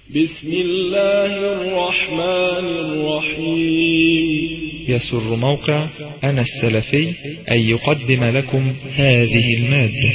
بسم الله الرحمن الرحيم يسر موقع أنا السلفي أن يقدم لكم هذه المادة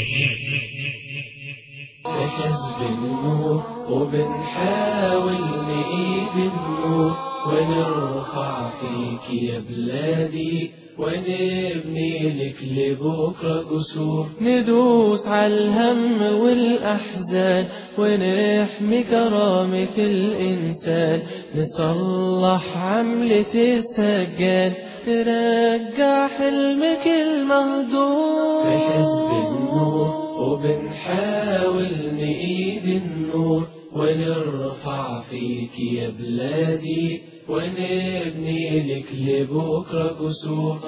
بحزب النور وبنحاول نقيد النور ونرفع فيك يا بلادي ونبني لك لبكرة جسور ندوس على الهم والأحزان ونحمي كرامة الإنسان نصلح عملة السجان نرجع حلمك المهدور في حزب النور وبنحاول نقيد النور ونرفع فيك يا بلادي ونبني لك لبكرة جسور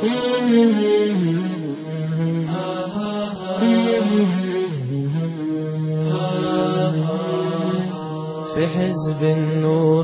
في حزب النور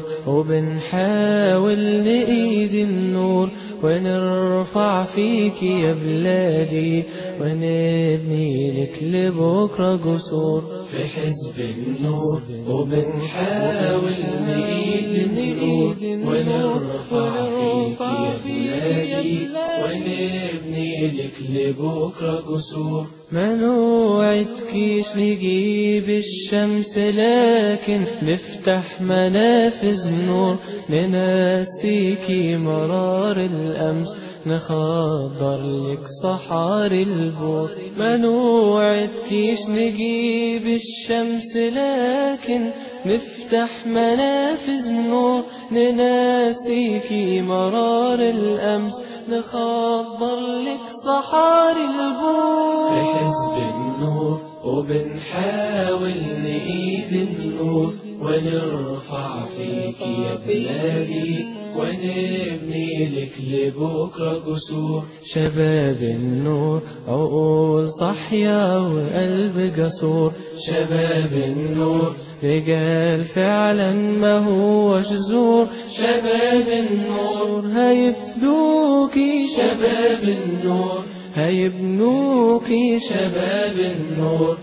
وبنحاول نقيد النور ونرفع فيك يا بلادي ونبني لك لبكرة جسور في حزب النور وبنحاول نقيد النور ونرفع فيك يا بلادي ونبني لك لبكرة جسور ما نوعدكيش نجيب الشمس لكن نفتح منافذ نور ننسيكي مرار الأمس نخضر لك صحاري البور ما نوعدكيش نجيب الشمس لكن نفتح منافذ نور نناسيكي مرار الأمس نخبر لك صحاري البور في حزب النور وبنحاول نقيد النور ونرفع فيك يا بلادي ونبني لك لبكرة جسور شباب النور عقول صحية وقلب جسور شباب النور رجال فعلا ما هو زور شباب النور هيفدوكي شباب النور هيبنوكي شباب النور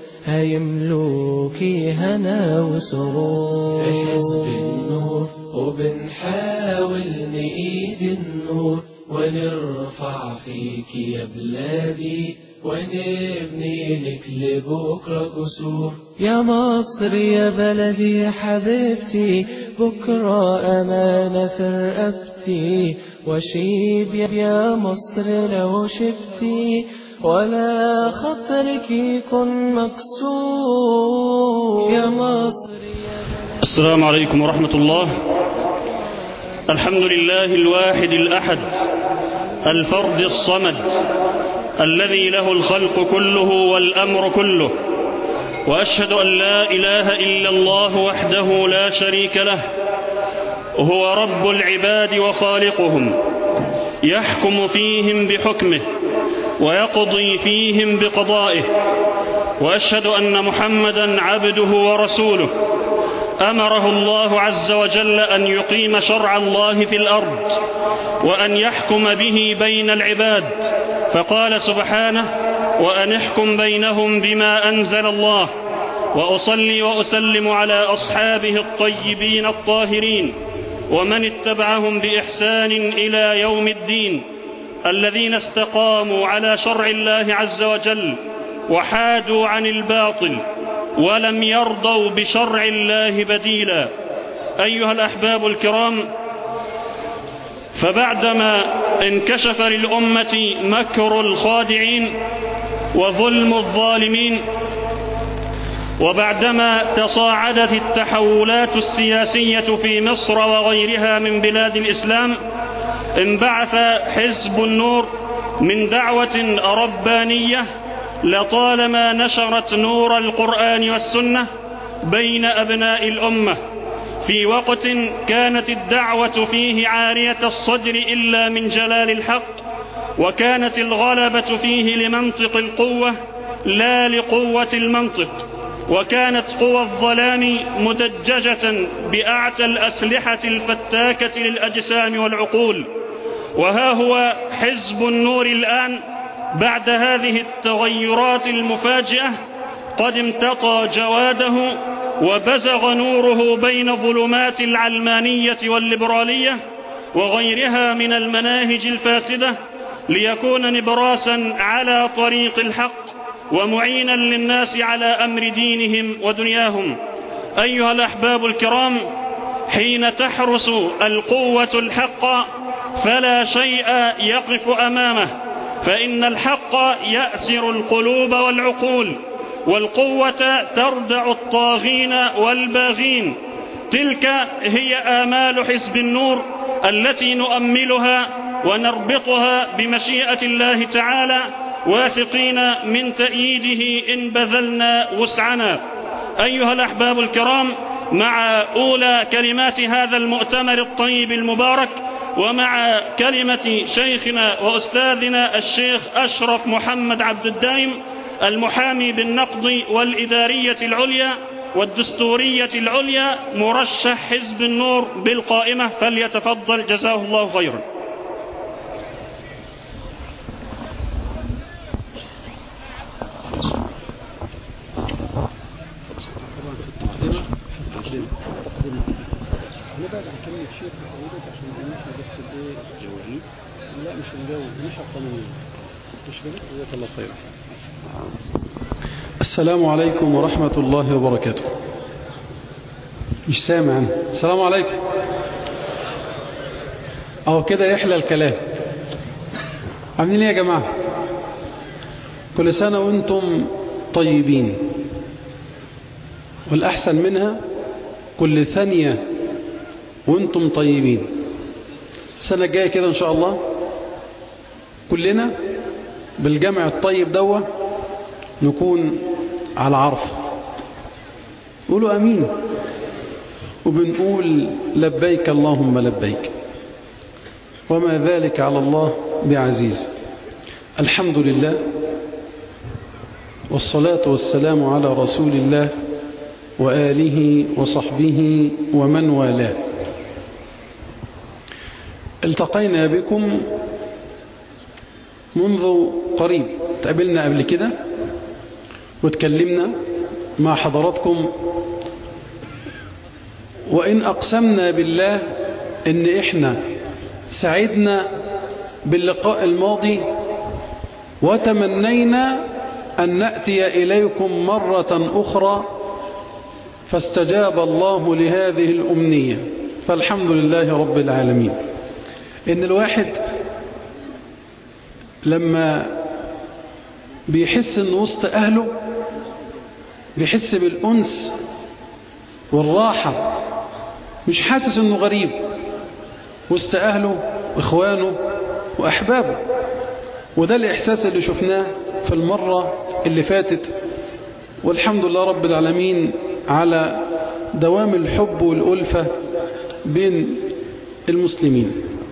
هيملوكي هنا وسرور في حزب النور وبنحاول نقيد النور ونرفع فيك يا بلادي ونبني لك لبكرة جسور يا مصر يا بلدي يا حبيبتي بكرة أمانة في رقبتي وشيب يا مصر لو شبتي ولا خطرك يكون مكسور يا مصر السلام عليكم ورحمة الله الحمد لله الواحد الأحد الفرد الصمد الذي له الخلق كله والأمر كله وأشهد أن لا إله إلا الله وحده لا شريك له هو رب العباد وخالقهم يحكم فيهم بحكمه ويقضي فيهم بقضائه وأشهد أن محمدا عبده ورسوله أمره الله عز وجل أن يقيم شرع الله في الأرض وأن يحكم به بين العباد فقال سبحانه وأن احكم بينهم بما أنزل الله وأصلي وأسلم على أصحابه الطيبين الطاهرين ومن اتبعهم بإحسان إلى يوم الدين الذين استقاموا على شرع الله عز وجل وحادوا عن الباطل ولم يرضوا بشرع الله بديلا أيها الأحباب الكرام فبعدما انكشف للأمة مكر الخادعين وظلم الظالمين وبعدما تصاعدت التحولات السياسية في مصر وغيرها من بلاد الإسلام انبعث حزب النور من دعوة ربانية لطالما نشرت نور القرآن والسنة بين أبناء الأمة في وقت كانت الدعوة فيه عارية الصدر إلا من جلال الحق وكانت الغلبة فيه لمنطق القوة لا لقوة المنطق وكانت قوى الظلام مدججة بأعتى الأسلحة الفتاكة للأجسام والعقول وها هو حزب النور الآن بعد هذه التغيرات المفاجئة قد امتطى جواده وبزغ نوره بين ظلمات العلمانية والليبرالية وغيرها من المناهج الفاسدة ليكون نبراسا على طريق الحق ومعينا للناس على أمر دينهم ودنياهم أيها الأحباب الكرام حين تحرس القوة الحق فلا شيء يقف أمامه فإن الحق يأسر القلوب والعقول والقوة تردع الطاغين والباغين تلك هي آمال حزب النور التي نؤملها ونربطها بمشيئة الله تعالى واثقين من تأييده إن بذلنا وسعنا أيها الأحباب الكرام مع أولى كلمات هذا المؤتمر الطيب المبارك ومع كلمة شيخنا وأستاذنا الشيخ أشرف محمد عبد الدائم المحامي بالنقض والإدارية العليا والدستورية العليا مرشح حزب النور بالقائمة فليتفضل جزاه الله خيرا نبعد عن كلمة شيخ حضرتك عشان نحن بس الايه جوالي لا مش نجاوب نحن قانونيا مش بنت جزاك الله خير السلام عليكم ورحمة الله وبركاته مش سامع أنا. السلام عليكم أهو كده يحلى الكلام عاملين ايه يا جماعة كل سنة وانتم طيبين والأحسن منها كل ثانية وانتم طيبين السنة الجاية كده ان شاء الله كلنا بالجمع الطيب دوا نكون على عرف قولوا امين وبنقول لبيك اللهم لبيك وما ذلك على الله بعزيز الحمد لله والصلاة والسلام على رسول الله وآله وصحبه ومن والاه التقينا بكم منذ قريب تقابلنا قبل كده وتكلمنا مع حضراتكم وإن أقسمنا بالله إن إحنا سعدنا باللقاء الماضي وتمنينا أن نأتي إليكم مرة أخرى فاستجاب الله لهذه الأمنية فالحمد لله رب العالمين إن الواحد لما بيحس إن وسط أهله بيحس بالأنس والراحة مش حاسس إنه غريب وسط أهله وإخوانه وأحبابه وده الإحساس اللي شفناه في المرة اللي فاتت والحمد لله رب العالمين على دوام الحب والألفة بين المسلمين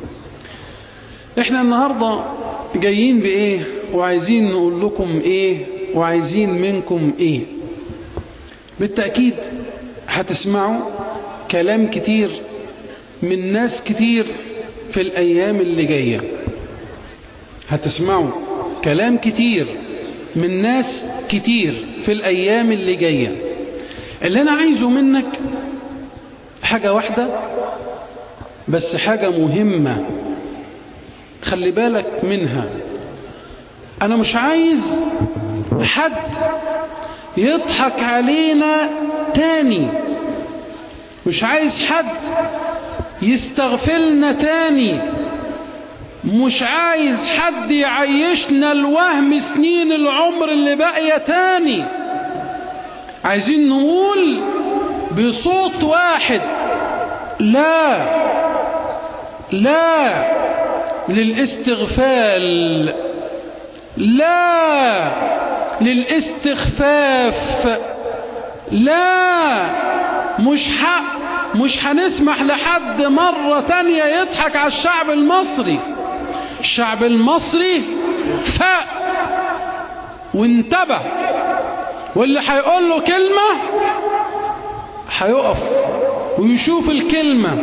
احنا النهاردة جايين بإيه وعايزين نقول لكم إيه وعايزين منكم إيه بالتأكيد هتسمعوا كلام كتير من ناس كتير في الأيام اللي جاية هتسمعوا كلام كتير من ناس كتير في الأيام اللي جاية اللي أنا عايزه منك حاجة واحدة بس حاجة مهمة خلي بالك منها أنا مش عايز حد يضحك علينا تاني مش عايز حد يستغفلنا تاني مش عايز حد يعيشنا الوهم سنين العمر اللي باقية تاني عايزين نقول بصوت واحد لا لا للاستغفال لا للاستخفاف لا مش حق مش هنسمح لحد مرة تانية يضحك على الشعب المصري الشعب المصري فاق وانتبه واللي هيقول له كلمة هيقف ويشوف الكلمة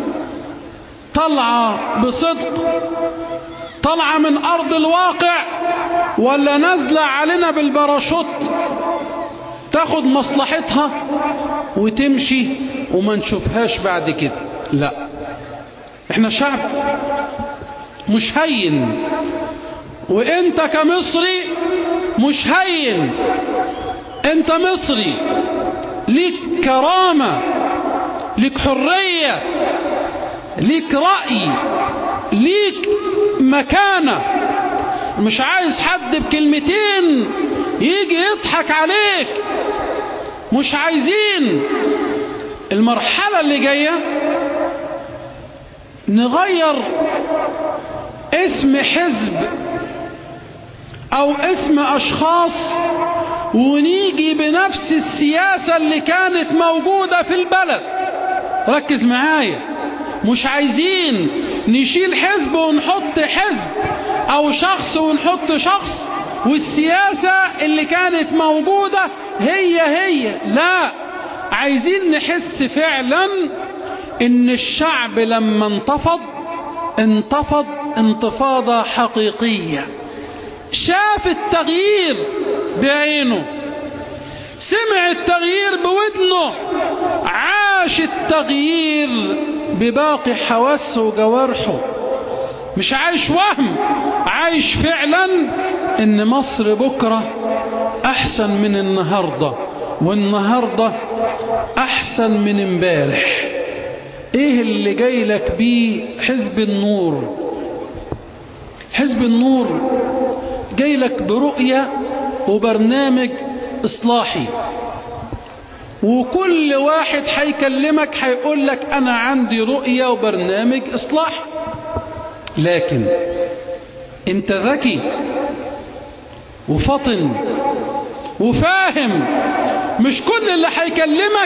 طالعة بصدق طالعة من أرض الواقع ولا نازلة علينا بالباراشوت تاخد مصلحتها وتمشي وما نشوفهاش بعد كده لا احنا شعب مش هين وانت كمصري مش هين انت مصري ليك كرامة ليك حرية ليك رأي ليك مكانة مش عايز حد بكلمتين يجي يضحك عليك مش عايزين المرحلة اللي جاية نغير اسم حزب او اسم اشخاص ونيجي بنفس السياسة اللي كانت موجودة في البلد ركز معايا مش عايزين نشيل حزب ونحط حزب او شخص ونحط شخص والسياسة اللي كانت موجودة هي هي لا عايزين نحس فعلا ان الشعب لما انتفض انتفض انتفاضة حقيقية شاف التغيير بعينه سمع التغيير بودنه عاش التغيير بباقي حواسه وجوارحه مش عايش وهم عايش فعلا ان مصر بكرة احسن من النهاردة والنهاردة احسن من امبارح ايه اللي جاي لك بيه حزب النور حزب النور جاي لك برؤية وبرنامج اصلاحي وكل واحد هيكلمك هيقول لك انا عندي رؤية وبرنامج اصلاحي لكن انت ذكي وفطن وفاهم مش كل اللي هيكلمك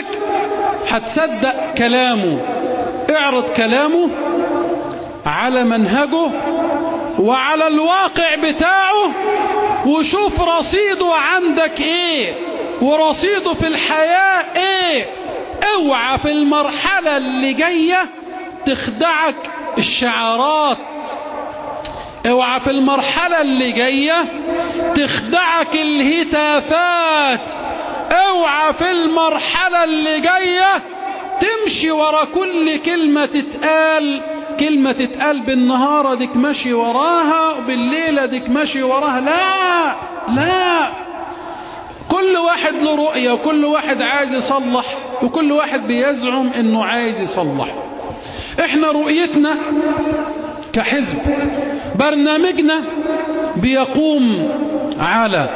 هتصدق كلامه اعرض كلامه على منهجه وعلى الواقع بتاعه وشوف رصيده عندك ايه ورصيده في الحياة ايه اوعى في المرحلة اللي جاية تخدعك الشعارات اوعى في المرحلة اللي جاية تخدعك الهتافات اوعى في المرحلة اللي جاية تمشي ورا كل كلمة تتقال كلمة تتقال بالنهار ديك ماشي وراها وبالليلة ديك ماشي وراها لا لا كل واحد له رؤية وكل واحد عايز يصلح وكل واحد بيزعم انه عايز يصلح احنا رؤيتنا كحزب برنامجنا بيقوم على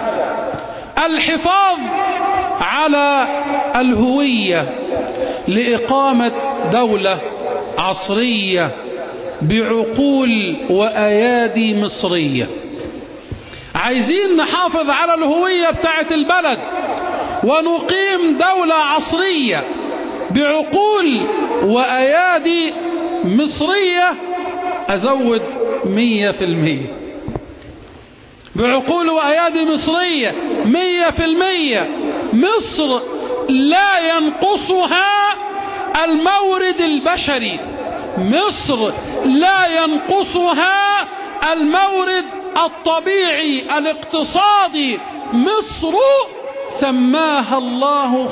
الحفاظ على الهوية لإقامة دولة عصرية بعقول وأيادي مصرية عايزين نحافظ على الهوية بتاعت البلد ونقيم دولة عصرية بعقول وأيادي مصرية أزود مية في المية بعقول وأيادي مصرية مية في المية مصر لا ينقصها المورد البشري مصر لا ينقصها المورد الطبيعي الاقتصادي مصر سماها الله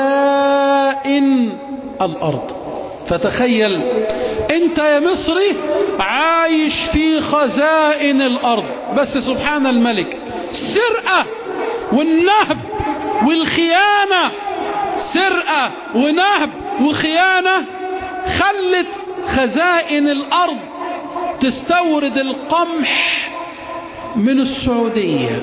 خزائن الأرض فتخيل انت يا مصري عايش في خزائن الأرض بس سبحان الملك السرقة والنهب والخيانة سرقة ونهب وخيانة خلت خزائن الأرض تستورد القمح من السعودية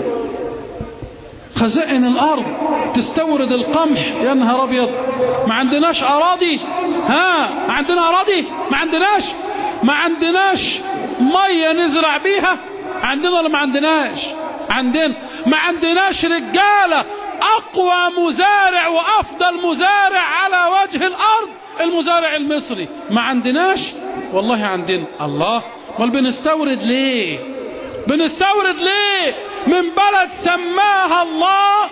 خزائن الأرض تستورد القمح يا نهار أبيض ما عندناش أراضي ها ما عندنا أراضي ما عندناش ما عندناش مية نزرع بيها عندنا ولا ما عندناش عندنا ما عندناش رجالة أقوى مزارع وأفضل مزارع على وجه الأرض المزارع المصري ما عندناش والله عندنا الله امال بنستورد ليه بنستورد ليه من بلد سماها الله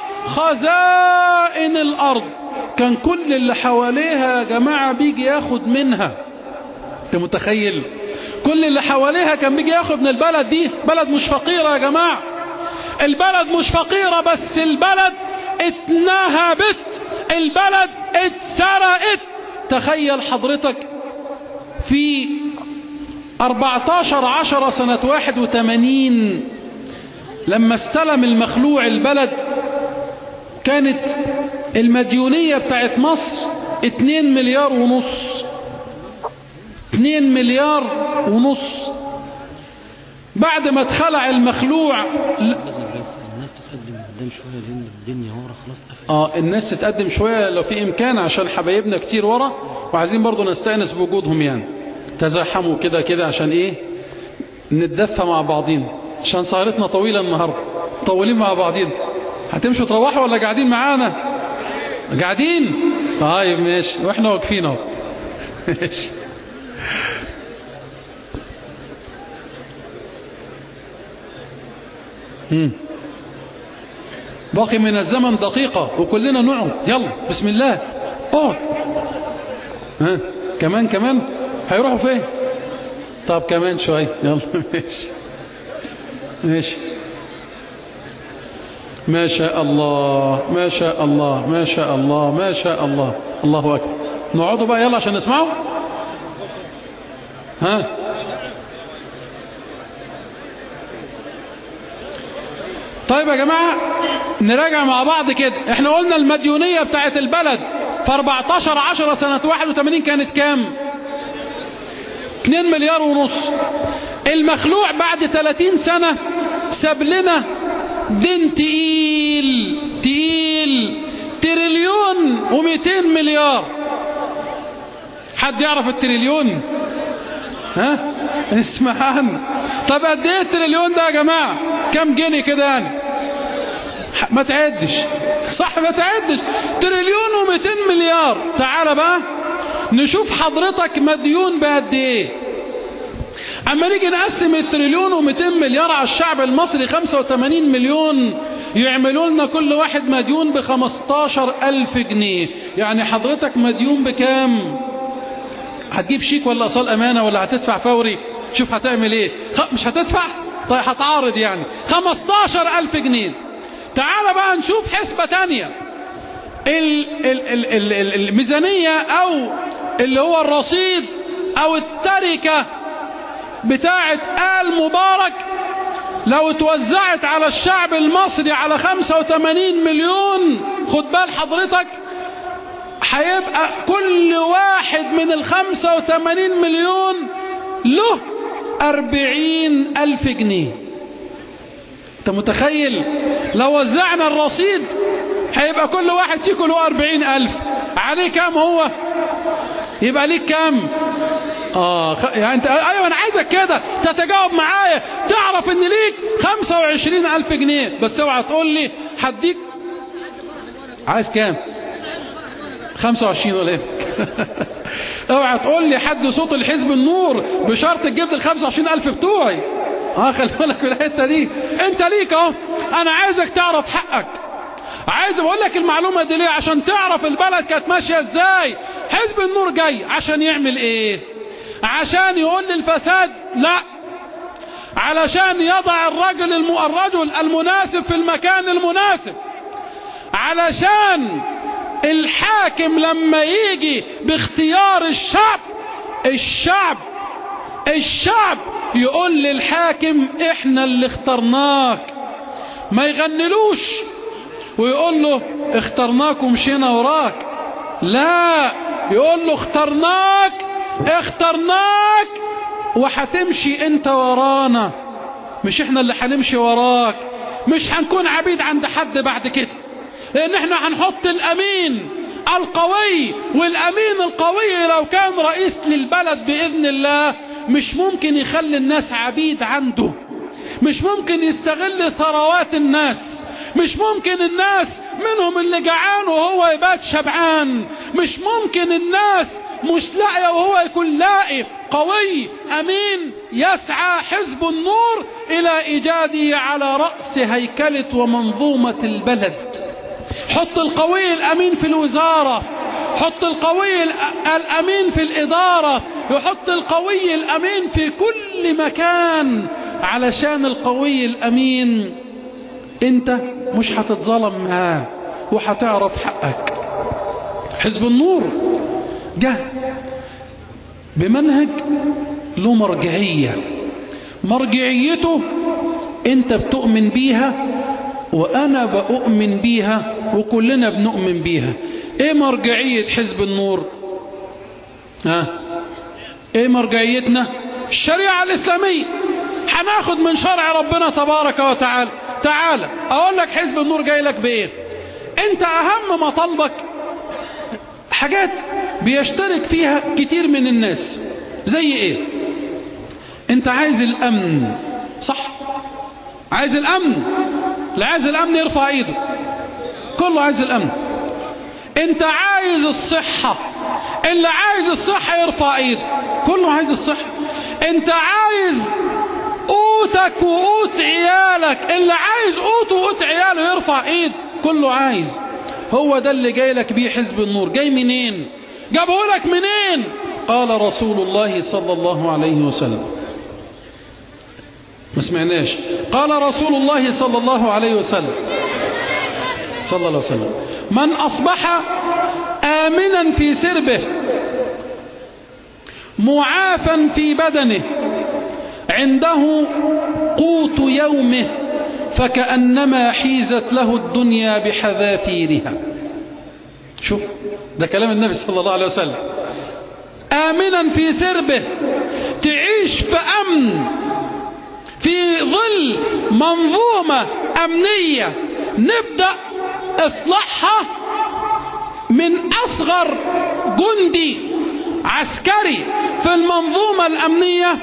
خزائن الأرض كان كل اللي حواليها يا جماعة بيجي ياخد منها انت متخيل كل اللي حواليها كان بيجي ياخد من البلد دي بلد مش فقيرة يا جماعة البلد مش فقيرة بس البلد اتنهبت البلد اتسرقت تخيل حضرتك في 14 عشر سنة 81 لما استلم المخلوع البلد كانت المديونية بتاعت مصر 2 مليار ونص 2 مليار ونص بعد ما اتخلع المخلوع ل- الناس تتقدم قدام شويه لان الدنيا ورا خلاص قفلت اه الناس تتقدم شوية لو في امكان عشان حبايبنا كتير ورا وعايزين برضو نستأنس بوجودهم يعني تزاحموا كده كده عشان ايه نتدفى مع بعضين عشان سهرتنا طويلة النهاردة طولين مع بعضين هتمشوا تروحوا ولا قاعدين معانا قاعدين طيب ماشي واحنا واقفين اهو ماشي مم. باقي من الزمن دقيقة وكلنا نقعد يلا بسم الله اقعد ها كمان كمان هيروحوا فين طب كمان شوية يلا ماشي ماشي ما شاء الله ما شاء الله ما شاء الله ما شاء الله الله أكبر نقعدوا بقى يلا عشان نسمعوا ها طيب يا جماعة نراجع مع بعض كده احنا قلنا المديونية بتاعت البلد في 14 10 سنة 81 كانت كام 2 مليار ونص المخلوع بعد 30 سنة ساب لنا دين تقيل تقيل تريليون و200 مليار حد يعرف التريليون ها اسمع عنه طب قد ايه التريليون ده يا جماعة كم جنيه كده يعني ح- ما تعدش صح ما تعدش تريليون و200 مليار تعال بقى نشوف حضرتك مديون بقد ايه اما نيجي نقسم التريليون و200 مليار على الشعب المصري 85 مليون يعملوا لنا كل واحد مديون ب 15 ألف جنيه يعني حضرتك مديون بكام هتجيب شيك ولا اصال امانه ولا هتدفع فوري شوف هتعمل ايه خ- مش هتدفع طيب هتعارض يعني 15 ألف جنيه تعال بقى نشوف حسبة تانية ال ال ال ال ال الميزانية او اللي هو الرصيد او التركة بتاعة آل مبارك لو اتوزعت على الشعب المصري على 85 مليون خد بال حضرتك هيبقى كل واحد من ال 85 مليون له 40 ألف جنيه انت متخيل لو وزعنا الرصيد هيبقى كل واحد فيكم له 40 ألف عليه كام هو يبقى ليك كام اه خ... يعني انت ايوه انا عايزك كده تتجاوب معايا تعرف ان ليك 25 ألف جنيه بس اوعى تقول لي هديك عايز كام 25 ولا ايه اوعى تقول لي حد صوت الحزب النور بشرط تجيب لي ال 25000 بتوعي اه خلي بالك من الحته دي انت ليك اهو انا عايزك تعرف حقك عايز اقول لك المعلومه دي ليه عشان تعرف البلد كانت ماشيه ازاي حزب النور جاي عشان يعمل ايه عشان يقول للفساد لا علشان يضع الرجل الم... الرجل المناسب في المكان المناسب علشان الحاكم لما يجي باختيار الشعب الشعب الشعب يقول للحاكم احنا اللي اخترناك ما يغنلوش ويقول له اخترناك ومشينا وراك لا يقول له اخترناك اخترناك وهتمشي انت ورانا مش احنا اللي هنمشي وراك مش هنكون عبيد عند حد بعد كده لان احنا هنحط الامين القوي والامين القوي لو كان رئيس للبلد باذن الله مش ممكن يخلي الناس عبيد عنده مش ممكن يستغل ثروات الناس مش ممكن الناس منهم اللي جعان وهو يبات شبعان مش ممكن الناس مش لاقيه وهو يكون لاقي قوي امين يسعى حزب النور الى ايجاده على راس هيكله ومنظومه البلد حط القوي الامين في الوزاره حط القوي الامين في الاداره يحط القوي الامين في كل مكان علشان القوي الامين انت مش هتتظلم معاه وهتعرف حقك حزب النور جه بمنهج له مرجعية مرجعيته انت بتؤمن بيها وانا بؤمن بيها وكلنا بنؤمن بيها ايه مرجعية حزب النور ها ايه مرجعيتنا الشريعة الاسلامية هناخد من شرع ربنا تبارك وتعالى تعالى اقول لك حزب النور جاي لك بايه انت اهم مطالبك حاجات بيشترك فيها كتير من الناس زي ايه انت عايز الامن صح عايز الامن اللي عايز الامن يرفع ايده كله عايز الامن انت عايز الصحة اللي عايز الصحة يرفع ايده كله عايز الصحة انت عايز قوتك وقوت عيالك اللي عايز قوته وقوت عياله يرفع ايد كله عايز هو ده اللي جاي لك بيه حزب النور جاي منين جابه لك منين قال رسول الله صلى الله عليه وسلم ما سمعناش قال رسول الله صلى الله عليه وسلم صلى الله عليه وسلم من أصبح آمنا في سربه معافا في بدنه عنده قوت يومه فكأنما حيزت له الدنيا بحذافيرها شوف ده كلام النبي صلى الله عليه وسلم آمنا في سربه تعيش في أمن في ظل منظومة أمنية نبدأ إصلاحها من أصغر جندي عسكري في المنظومة الأمنية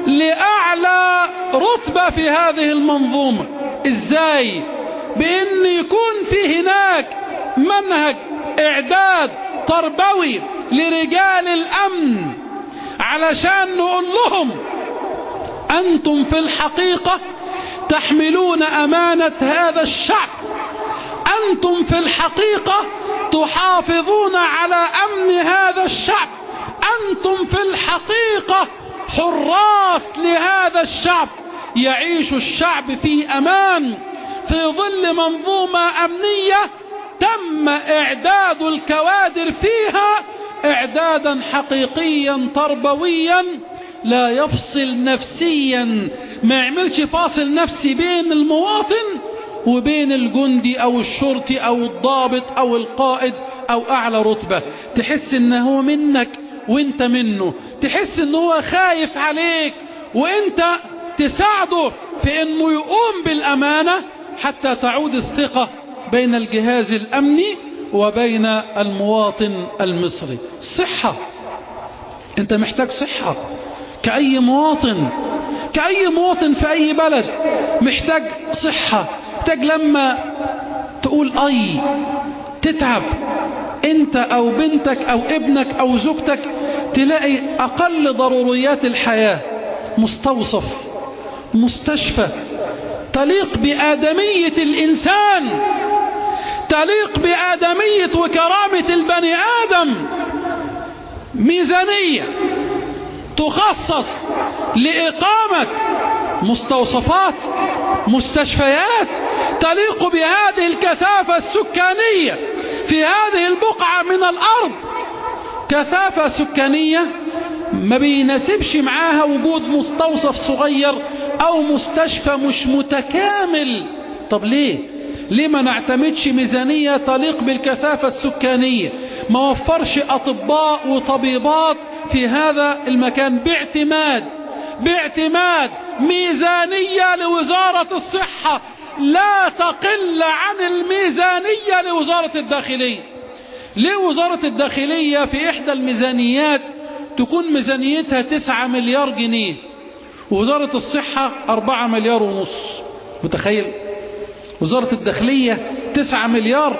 لأعلى رتبة في هذه المنظومة إزاي بأن يكون في هناك منهج إعداد تربوي لرجال الأمن علشان نقول لهم أنتم في الحقيقة تحملون أمانة هذا الشعب أنتم في الحقيقة تحافظون على أمن هذا الشعب أنتم في الحقيقة حراس لهذا الشعب يعيش الشعب في أمان في ظل منظومة أمنية تم إعداد الكوادر فيها إعدادا حقيقيا تربويا لا يفصل نفسيا ما يعملش فاصل نفسي بين المواطن وبين الجندي أو الشرطي أو الضابط أو القائد أو أعلى رتبة تحس إنه هو منك وانت منه تحس إنه هو خايف عليك وانت تساعده في إنه يقوم بالأمانة حتى تعود الثقة بين الجهاز الأمني وبين المواطن المصري صحة انت محتاج صحة كأي مواطن كأي مواطن في أي بلد محتاج صحة محتاج لما تقول أي تتعب انت أو بنتك أو ابنك أو زوجتك تلاقي أقل ضروريات الحياة مستوصف مستشفى تليق بآدمية الإنسان تليق بآدمية وكرامة البني آدم ميزانية تخصص لإقامة مستوصفات مستشفيات تليق بهذه الكثافة السكانية في هذه البقعة من الأرض كثافة سكانية ما بيناسبش معاها وجود مستوصف صغير أو مستشفى مش متكامل طب ليه ليه ما نعتمدش ميزانية تليق بالكثافة السكانية ما وفرش أطباء وطبيبات في هذا المكان باعتماد باعتماد ميزانية لوزارة الصحة لا تقل عن الميزانية لوزارة الداخلية ليه وزارة الداخلية في إحدى الميزانيات تكون ميزانيتها تسعة مليار جنيه ووزارة الصحة أربعة مليار ونص متخيل وزارة الداخلية تسعة مليار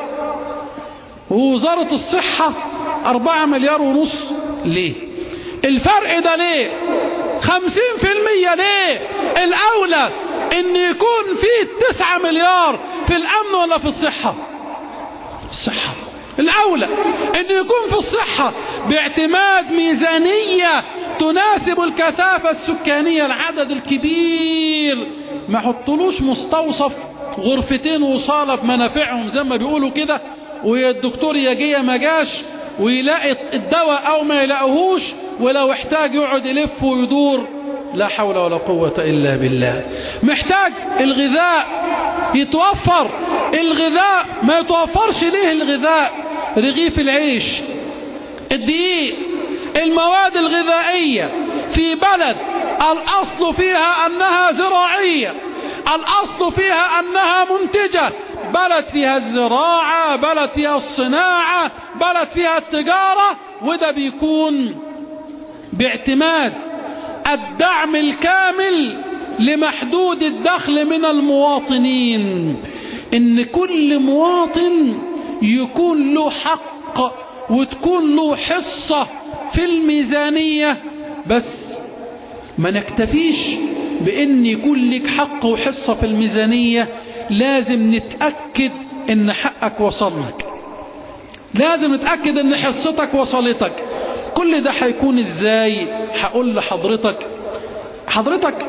ووزارة الصحة أربعة مليار ونص ليه الفرق ده ليه خمسين في المية ليه الأولى ان يكون فيه تسعة مليار في الأمن ولا في الصحة الصحة الأولى أن يكون في الصحة باعتماد ميزانية تناسب الكثافة السكانية العدد الكبير ما حطلوش مستوصف غرفتين وصالة بمنافعهم زي ما بيقولوا كده والدكتور يجي ما جاش ويلاقي الدواء او ما يلاقيهوش ولو احتاج يقعد يلف ويدور لا حول ولا قوة إلا بالله محتاج الغذاء يتوفر الغذاء ما يتوفرش ليه الغذاء رغيف العيش الدقيق المواد الغذائية في بلد الأصل فيها أنها زراعية الأصل فيها أنها منتجة بلد فيها الزراعة بلد فيها الصناعة بلد فيها التجارة وده بيكون باعتماد الدعم الكامل لمحدود الدخل من المواطنين ان كل مواطن يكون له حق وتكون له حصة في الميزانية بس ما نكتفيش بان يكون لك حق وحصة في الميزانية لازم نتأكد ان حقك وصل لك لازم نتأكد ان حصتك وصلتك كل ده هيكون ازاي هقول لحضرتك حضرتك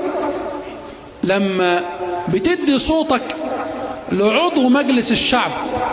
لما بتدي صوتك لعضو مجلس الشعب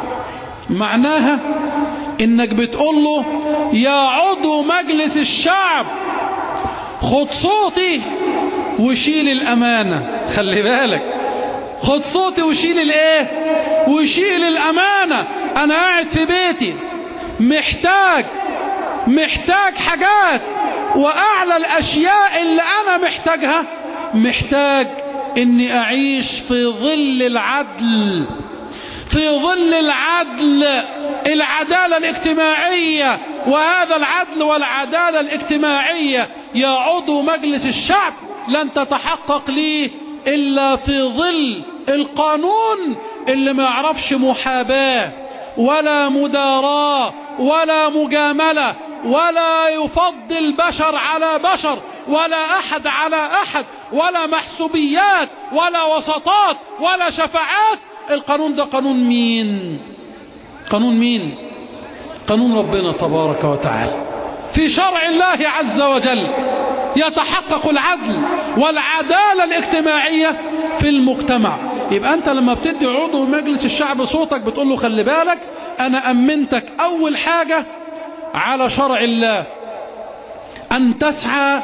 معناها انك بتقول له يا عضو مجلس الشعب خد صوتي وشيل الامانة خلي بالك خد صوتي وشيل الايه وشيل الامانة انا قاعد في بيتي محتاج محتاج حاجات واعلى الاشياء اللي انا محتاجها محتاج اني اعيش في ظل العدل في ظل العدل العدالة الاجتماعية وهذا العدل والعدالة الاجتماعية يا عضو مجلس الشعب لن تتحقق لي إلا في ظل القانون اللي ما يعرفش محاباة ولا مداراة ولا مجاملة ولا يفضل بشر على بشر ولا أحد على أحد ولا محسوبيات ولا وسطات ولا شفاعات القانون ده قانون مين قانون مين قانون ربنا تبارك وتعالى في شرع الله عز وجل يتحقق العدل والعدالة الاجتماعية في المجتمع يبقى أنت لما بتدي عضو مجلس الشعب صوتك بتقول له خلي بالك أنا أمنتك أول حاجة على شرع الله أن تسعى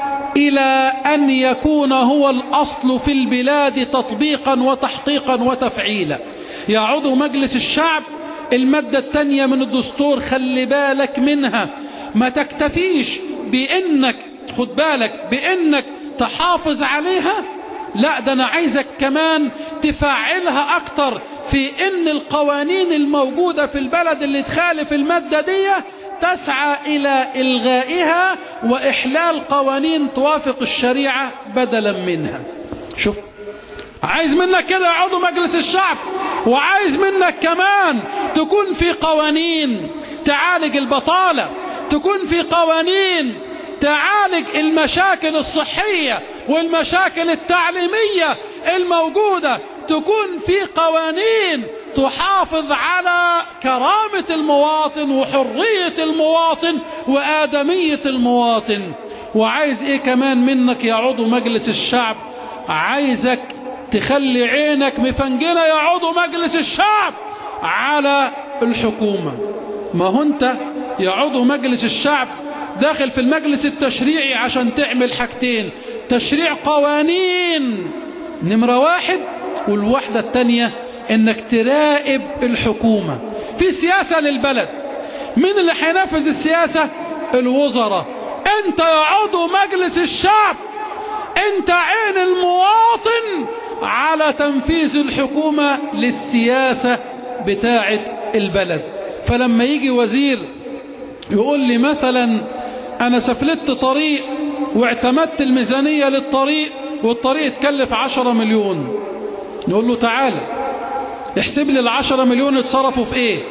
إلى أن يكون هو الأصل في البلاد تطبيقا وتحقيقا وتفعيلا يا عضو مجلس الشعب المادة الثانية من الدستور خلي بالك منها ما تكتفيش بأنك خد بالك بأنك تحافظ عليها لا ده أنا عايزك كمان تفعلها أكتر في أن القوانين الموجودة في البلد اللي تخالف المادة دي تسعى إلى إلغائها وإحلال قوانين توافق الشريعة بدلا منها شوف عايز منك كده يا عضو مجلس الشعب وعايز منك كمان تكون في قوانين تعالج البطالة تكون في قوانين تعالج المشاكل الصحية والمشاكل التعليمية الموجودة تكون في قوانين تحافظ على كرامة المواطن وحرية المواطن وآدمية المواطن وعايز ايه كمان منك يا عضو مجلس الشعب عايزك تخلي عينك مفنجنة يا عضو مجلس الشعب على الحكومة ما هو انت يا عضو مجلس الشعب داخل في المجلس التشريعي عشان تعمل حاجتين تشريع قوانين نمرة واحد والوحدة التانية انك تراقب الحكومة في سياسة للبلد مين اللي هينفذ السياسة الوزراء انت يا عضو مجلس الشعب انت عين المواطن على تنفيذ الحكومة للسياسة بتاعة البلد فلما يجي وزير يقول لي مثلا انا سفلت طريق واعتمدت الميزانية للطريق والطريق اتكلف عشرة مليون نقول له تعالى احسب لي العشرة مليون اتصرفوا في ايه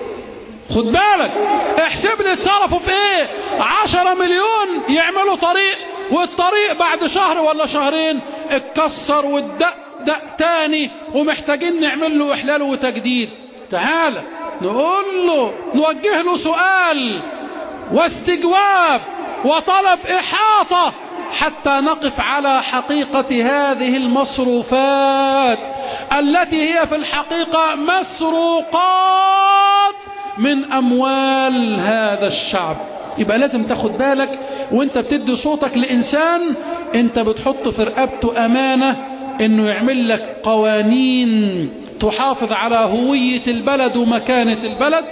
خد بالك احسب لي اتصرفوا في ايه عشرة مليون يعملوا طريق والطريق بعد شهر ولا شهرين اتكسر والدق دق تاني ومحتاجين نعمل له احلال وتجديد تعالى نقول له نوجه له سؤال واستجواب وطلب إحاطة حتى نقف على حقيقة هذه المصروفات التي هي في الحقيقة مسروقات من أموال هذا الشعب يبقى لازم تاخد بالك وانت بتدي صوتك لإنسان انت بتحط في رقبته أمانة انه يعمل لك قوانين تحافظ على هوية البلد ومكانة البلد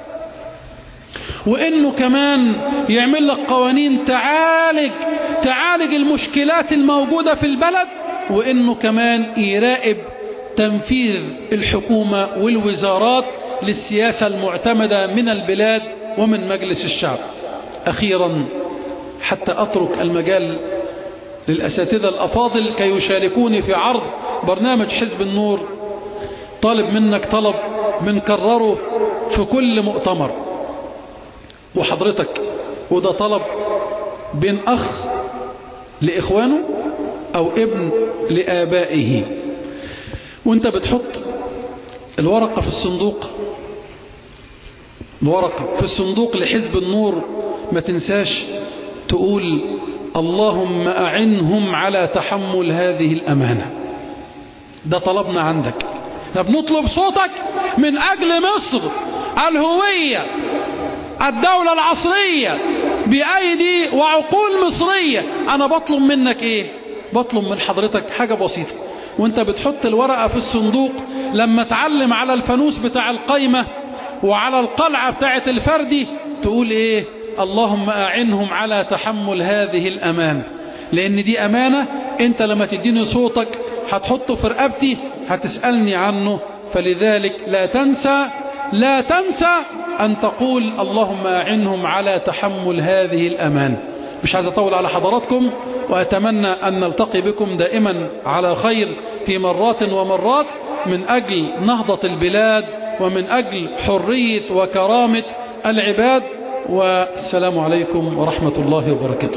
وانه كمان يعمل لك قوانين تعالج تعالج المشكلات الموجودة في البلد وانه كمان يراقب تنفيذ الحكومة والوزارات للسياسة المعتمدة من البلاد ومن مجلس الشعب أخيرا حتى أترك المجال للأساتذة الأفاضل كي يشاركوني في عرض برنامج حزب النور طالب منك طلب بنكرره في كل مؤتمر وحضرتك وده طلب بين أخ لإخوانه أو ابن لآبائه وانت بتحط الورقة في الصندوق الورقة في الصندوق لحزب النور ما تنساش تقول اللهم أعنهم على تحمل هذه الأمانة ده طلبنا عندك احنا بنطلب صوتك من أجل مصر الهوية الدولة العصرية بأيدي وعقول مصرية أنا بطلب منك إيه بطلب من حضرتك حاجة بسيطة وانت بتحط الورقة في الصندوق لما تعلم على الفانوس بتاع القايمة وعلى القلعة بتاعة الفردي تقول ايه اللهم اعنهم على تحمل هذه الامانة لان دي امانة انت لما تديني صوتك هتحطه في رقبتي هتسألني عنه فلذلك لا تنسى لا تنسى ان تقول اللهم اعنهم على تحمل هذه الامانة مش عايز اطول على حضراتكم واتمنى ان نلتقي بكم دائما على خير في مرات ومرات من اجل نهضة البلاد ومن اجل حرية وكرامة العباد والسلام عليكم ورحمة الله وبركاته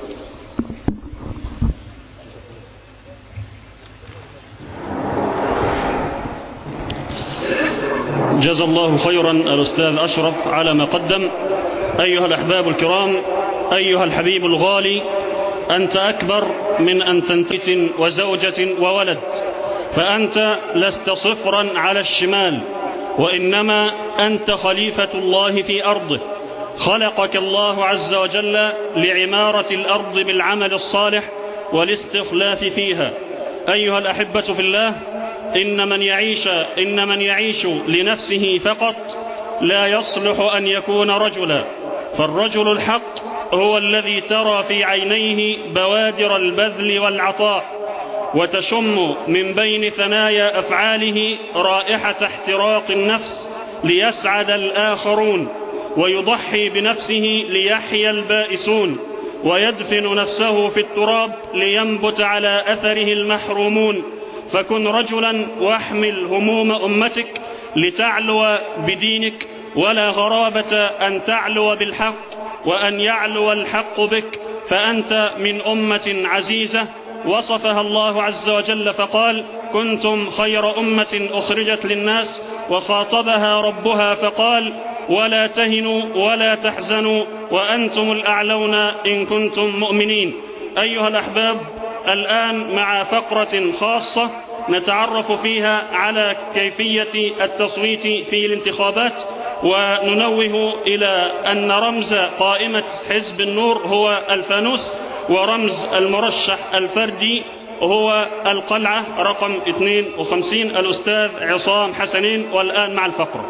جزا الله خيرا الأستاذ أشرف على ما قدم أيها الأحباب الكرام أيها الحبيب الغالي أنت أكبر من أن تنتت وزوجة وولد فأنت لست صفرا على الشمال وإنما أنت خليفة الله في أرضه خلقك الله عز وجل لعمارة الأرض بالعمل الصالح والاستخلاف فيها أيها الأحبة في الله إن من يعيش إن من يعيش لنفسه فقط لا يصلح أن يكون رجلا فالرجل الحق هو الذي ترى في عينيه بوادر البذل والعطاء وتشم من بين ثنايا أفعاله رائحة احتراق النفس ليسعد الآخرون ويضحي بنفسه ليحيا البائسون ويدفن نفسه في التراب لينبت على أثره المحرومون فكن رجلا واحمل هموم أمتك لتعلو بدينك ولا غرابة أن تعلو بالحق وأن يعلو الحق بك فأنت من أمة عزيزة وصفها الله عز وجل فقال كنتم خير أمة أخرجت للناس وخاطبها ربها فقال ولا تهنوا ولا تحزنوا وأنتم الأعلون إن كنتم مؤمنين أيها الأحباب الآن مع فقرة خاصة نتعرف فيها على كيفية التصويت في الانتخابات وننوه إلى أن رمز قائمة حزب النور هو الفانوس ورمز المرشح الفردي هو القلعة رقم 52 الأستاذ عصام حسنين والآن مع الفقرة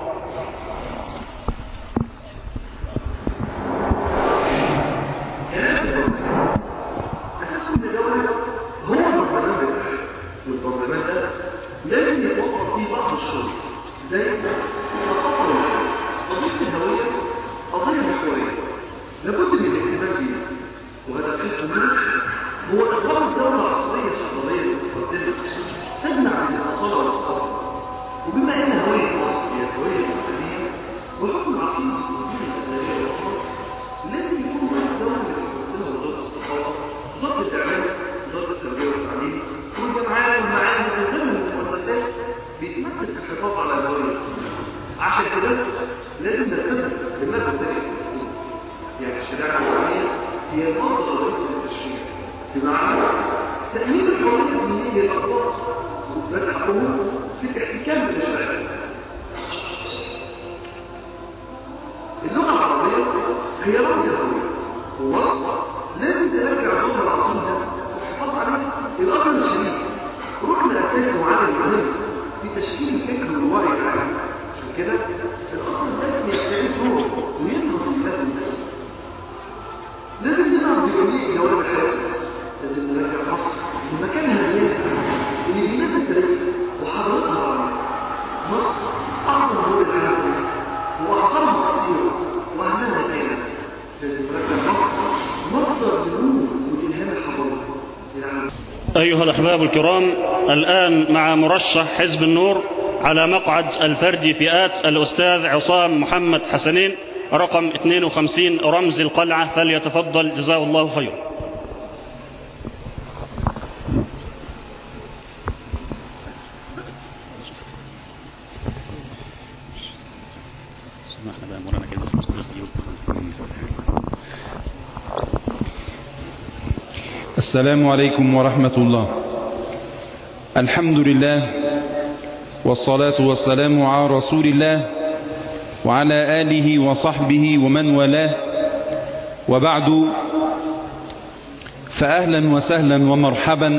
أساس كل دولة هو البرلمان بتاعها والبرلمان ده لازم يتوفر فيه بعض الشروط زي الثقافة والفن قضية الهوية قضية محورية لابد من الاهتمام بيها وهذا الحزب منه هو إقرار الدولة العصرية الحضارية المتقدمة تجمع بين الأصالة والثقافة وبما أن هوية مصر هي الهوية الإسلامية وحكم العقيدة والدين الأجنبية والخاص لازم يكون هناك دولة متمثلة وزارة الثقافة وزارة الإعلام وزارة التربية والتعليم والجامعات والمعاهد وغيرهم المؤسسات بيتمثل في الحفاظ على الهوية الإسلامية عشان كده لازم نلتزم بمبدأ الحكومة يعني الشريعة الإسلامية هي المنظر الرئيسي للتشريع بمعنى تأمين الحرية الدينية للأطفال وإثبات حقهم في الاحتكام بالشرع اللغة العربية هي رمز الهوية ومصر لازم ترجع دور العظيم ده والحفاظ عليه الأصل الشريف ركن أساسي وعامل مهم في تشكيل الفكر والوعي العام عشان كده الأصل لازم يستعيد دور وينهض في هذا لازم نلعب بجميع جوانب الحياة لازم نرجع مصر لمكانها الياس اللي بيناسب تاريخها وحضارتها العربية مصر أعظم دول العالم وأعظمها تأثيرا وأهمها الآن لازم نرجع مصر مصدر للنور والإلهام الحضاري للعالم أيها الأحباب الكرام الآن مع مرشح حزب النور على مقعد الفردي فئات الأستاذ عصام محمد حسنين رقم 52 رمز القلعة فليتفضل جزاه الله خيرا سمحنا بقى مولانا كده في أستاذ ديوب السلام عليكم ورحمة الله الحمد لله والصلاة والسلام على رسول الله وعلى آله وصحبه ومن والاه وبعد فأهلا وسهلا ومرحبا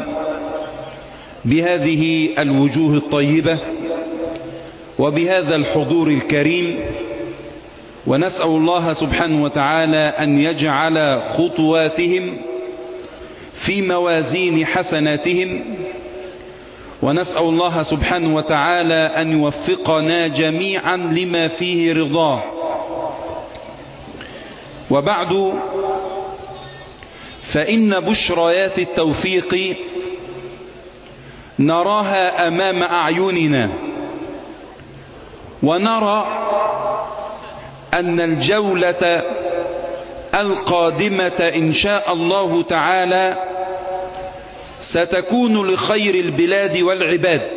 بهذه الوجوه الطيبة وبهذا الحضور الكريم ونسأل الله سبحانه وتعالى أن يجعل خطواتهم في موازين حسناتهم ونسأل الله سبحانه وتعالى أن يوفقنا جميعا لما فيه رضاه وبعد فإن بشريات التوفيق نراها أمام أعيننا ونرى أن الجولة القادمة إن شاء الله تعالى ستكون لخير البلاد والعباد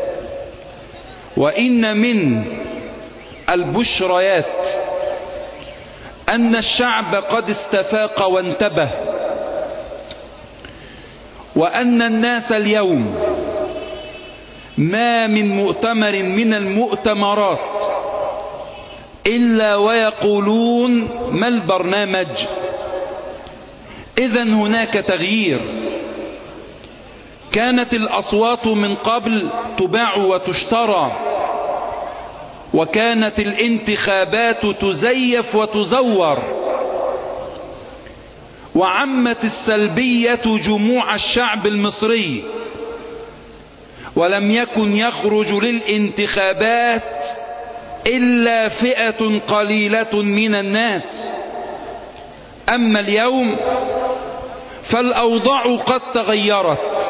وإن من البشريات أن الشعب قد استفاق وانتبه وأن الناس اليوم ما من مؤتمر من المؤتمرات إلا ويقولون ما البرنامج إذا هناك تغيير كانت الأصوات من قبل تباع وتشترى وكانت الانتخابات تزيف وتزور وعمت السلبية جموع الشعب المصري ولم يكن يخرج للانتخابات إلا فئة قليلة من الناس أما اليوم فالأوضاع قد تغيرت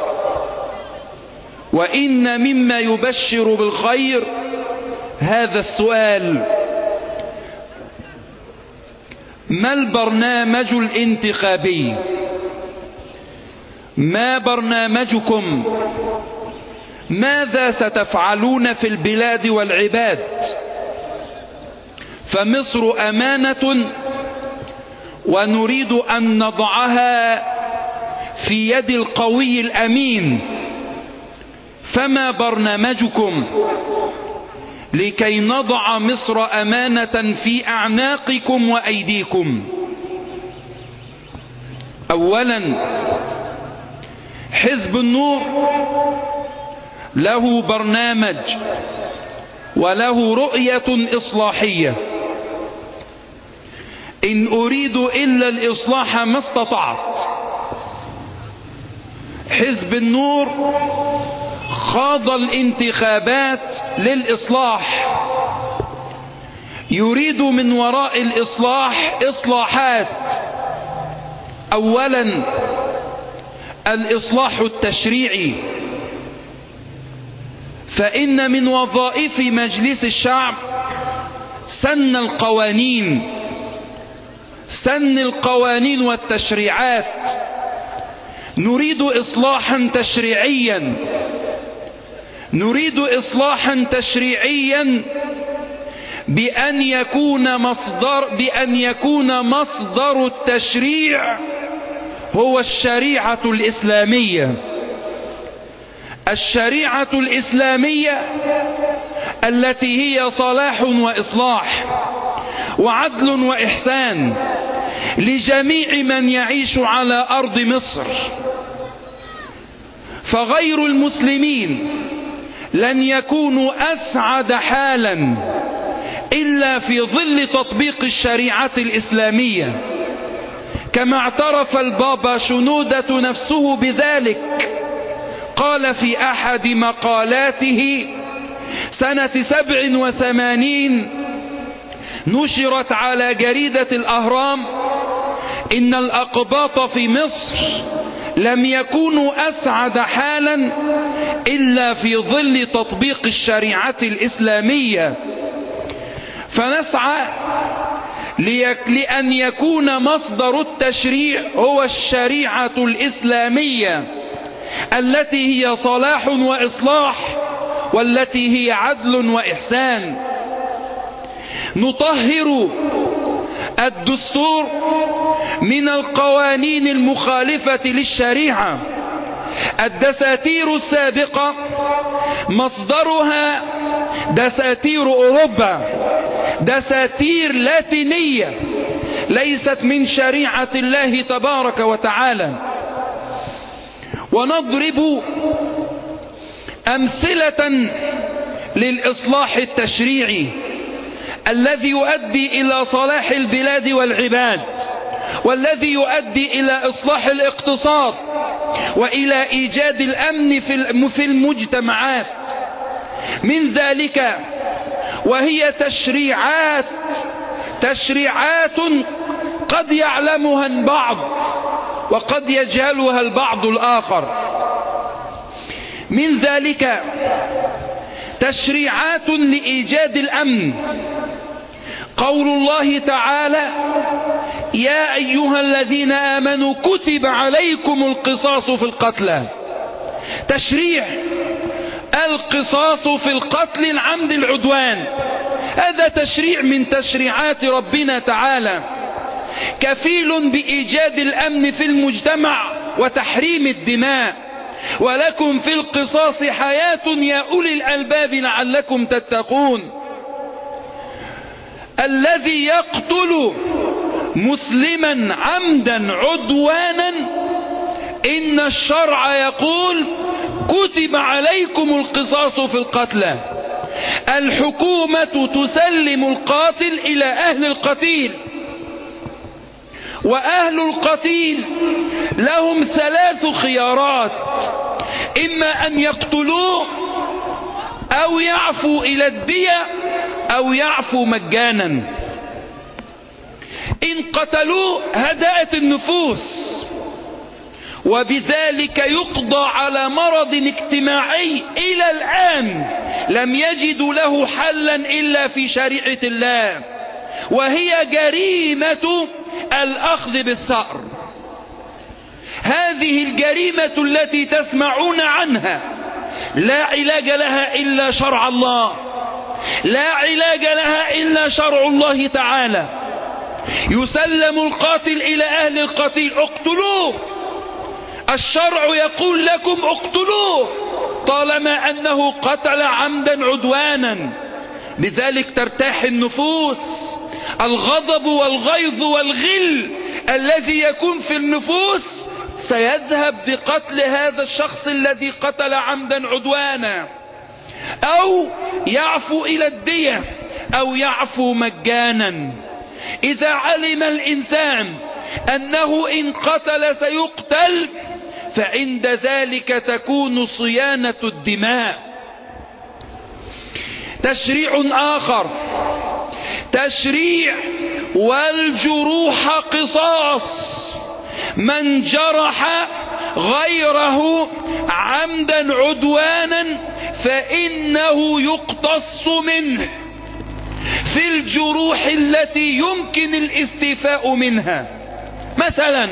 وإن مما يبشر بالخير هذا السؤال ما البرنامج الانتخابي ما برنامجكم ماذا ستفعلون في البلاد والعباد فمصر أمانة ونريد أن نضعها في يد القوي الأمين فما برنامجكم لكي نضع مصر أمانة في أعناقكم وأيديكم أولا حزب النور له برنامج وله رؤية إصلاحية إن أريد إلا الإصلاح ما استطعت حزب النور خاض الانتخابات للإصلاح يريد من وراء الإصلاح إصلاحات أولا الإصلاح التشريعي فإن من وظائف مجلس الشعب سن القوانين سن القوانين والتشريعات نريد إصلاحا تشريعيا نريد إصلاحا تشريعيا بأن يكون مصدر بأن يكون مصدر التشريع هو الشريعة الإسلامية الشريعة الإسلامية التي هي صلاح وإصلاح وعدل وإحسان لجميع من يعيش على أرض مصر فغير المسلمين لن يكونوا أسعد حالا إلا في ظل تطبيق الشريعة الإسلامية كما اعترف البابا شنودة نفسه بذلك قال في أحد مقالاته سنة سبع وثمانين نشرت على جريدة الأهرام إن الأقباط في مصر لم يكونوا أسعد حالا إلا في ظل تطبيق الشريعة الإسلامية فنسعى لأن يكون مصدر التشريع هو الشريعة الإسلامية التي هي صلاح وإصلاح والتي هي عدل وإحسان نطهر الدستور من القوانين المخالفة للشريعة الدساتير السابقة مصدرها دساتير أوروبا دساتير لاتينية ليست من شريعة الله تبارك وتعالى ونضرب أمثلة للإصلاح التشريعي الذي يؤدي إلى صلاح البلاد والعباد والذي يؤدي إلى إصلاح الاقتصاد وإلى إيجاد الأمن في المجتمعات من ذلك وهي تشريعات تشريعات قد يعلمها البعض وقد يجهلها البعض الآخر من ذلك تشريعات لإيجاد الأمن قول الله تعالى يا أيها الذين آمنوا كتب عليكم القصاص في القتلى تشريع القصاص في القتل العمد العدوان هذا تشريع من تشريعات ربنا تعالى كفيل بإيجاد الأمن في المجتمع وتحريم الدماء ولكم في القصاص حياة يا أولي الألباب لعلكم تتقون الذي يقتل مسلما عمدا عدوانا إن الشرع يقول كتب عليكم القصاص في القتلى الحكومة تسلم القاتل إلى أهل القتيل وأهل القتيل لهم ثلاث خيارات إما أن يقتلوه أو يعفو إلى الدية أو يعفو مجانا إن قتلوه هدأت النفوس وبذلك يقضى على مرض اجتماعي إلى الآن لم يجدوا له حلا إلا في شريعة الله وهي جريمة الأخذ بالثأر هذه الجريمة التي تسمعون عنها لا علاج لها إلا شرع الله لا علاج لها إلا شرع الله تعالى يسلم القاتل إلى أهل القتيل اقتلوه الشرع يقول لكم اقتلوه طالما أنه قتل عمدا عدوانا بذلك ترتاح النفوس الغضب والغيظ والغل الذي يكون في النفوس سيذهب بقتل هذا الشخص الذي قتل عمدا عدوانا أو يعفو إلى الدية أو يعفو مجانا إذا علم الإنسان أنه إن قتل سيقتل فعند ذلك تكون صيانة الدماء تشريع آخر تشريع والجروح قصاص من جرح غيره عمدا عدوانا فإنه يقتص منه في الجروح التي يمكن الاستيفاء منها مثلا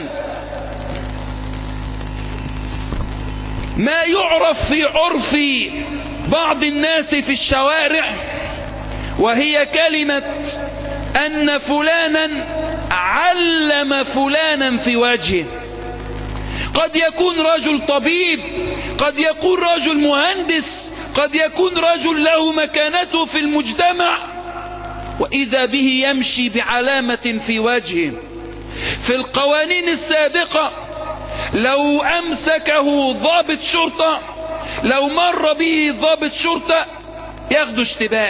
ما يعرف في عرف بعض الناس في الشوارع وهي كلمة أن فلانا علم فلانا في وجهه قد يكون رجل طبيب قد يكون رجل مهندس قد يكون رجل له مكانته في المجتمع وإذا به يمشي بعلامة في وجهه في القوانين السابقة لو أمسكه ضابط شرطة لو مر به ضابط شرطة ياخده اشتباه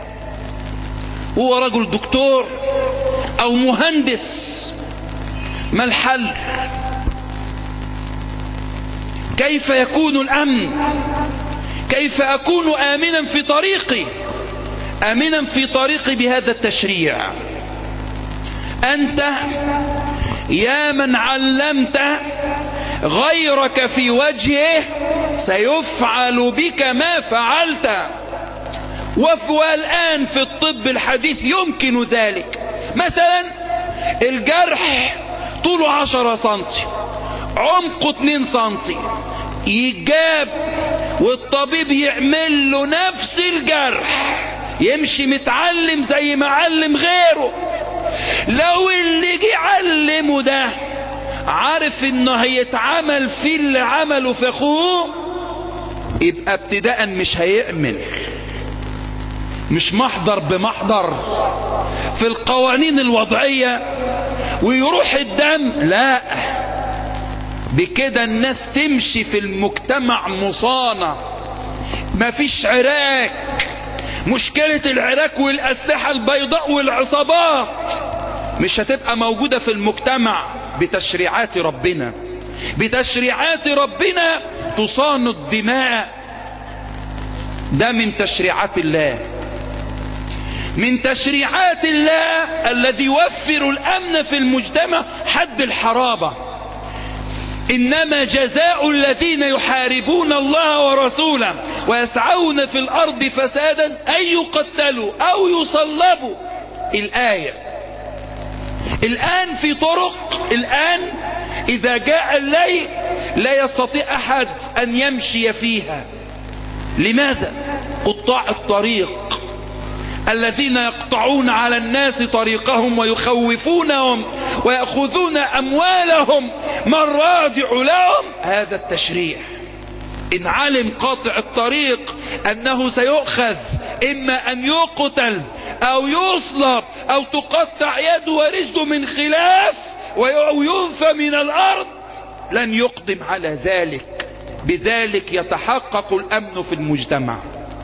هو رجل دكتور أو مهندس ما الحل كيف يكون الأمن كيف أكون آمنا في طريقي آمنا في طريقي بهذا التشريع أنت يا من علمت غيرك في وجهه سيفعل بك ما فعلت والآن في الطب الحديث يمكن ذلك مثلا الجرح طوله عشرة سنتي عمقه اتنين سنتي يجاب والطبيب يعمل له نفس الجرح يمشي متعلم زي ما علم غيره لو اللي جه علمه ده عارف انه هيتعمل في اللي عمله في اخوه يبقى ابتداء مش هيعمل مش محضر بمحضر في القوانين الوضعية ويروح الدم لا بكده الناس تمشي في المجتمع مصانة مفيش عراك مشكلة العراك والأسلحة البيضاء والعصابات مش هتبقى موجودة في المجتمع بتشريعات ربنا بتشريعات ربنا تصان الدماء ده من تشريعات الله من تشريعات الله الذي يوفر الأمن في المجتمع حد الحرابة إنما جزاء الذين يحاربون الله ورسوله ويسعون في الأرض فسادا أن يقتلوا أو يصلبوا الآية الآن في طرق الآن إذا جاء الليل لا يستطيع أحد أن يمشي فيها لماذا قطاع الطريق الذين يقطعون على الناس طريقهم ويخوفونهم ويأخذون أموالهم من رادع لهم هذا التشريع إن علم قاطع الطريق أنه سيؤخذ إما أن يقتل أو يصلب أو تقطع يده ورجله من خلاف وينفى من الأرض لن يقدم على ذلك بذلك يتحقق الأمن في المجتمع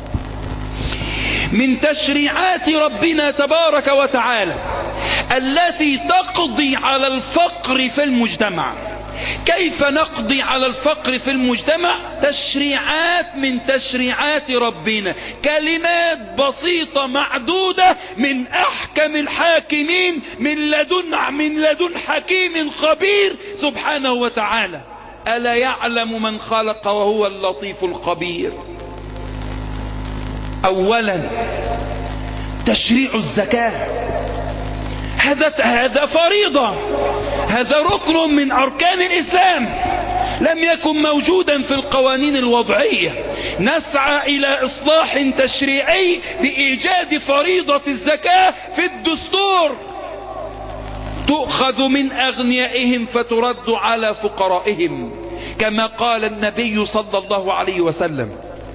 من تشريعات ربنا تبارك وتعالى التي تقضي على الفقر في المجتمع كيف نقضي على الفقر في المجتمع تشريعات من تشريعات ربنا كلمات بسيطة معدودة من احكم الحاكمين من لدن من لدن حكيم خبير سبحانه وتعالى ألا يعلم من خلق وهو اللطيف الخبير اولا تشريع الزكاة هذا هذا فريضة هذا ركن من اركان الاسلام لم يكن موجودا في القوانين الوضعية نسعى الى اصلاح تشريعي بايجاد فريضة الزكاة في الدستور تؤخذ من اغنيائهم فترد على فقرائهم كما قال النبي صلى الله عليه وسلم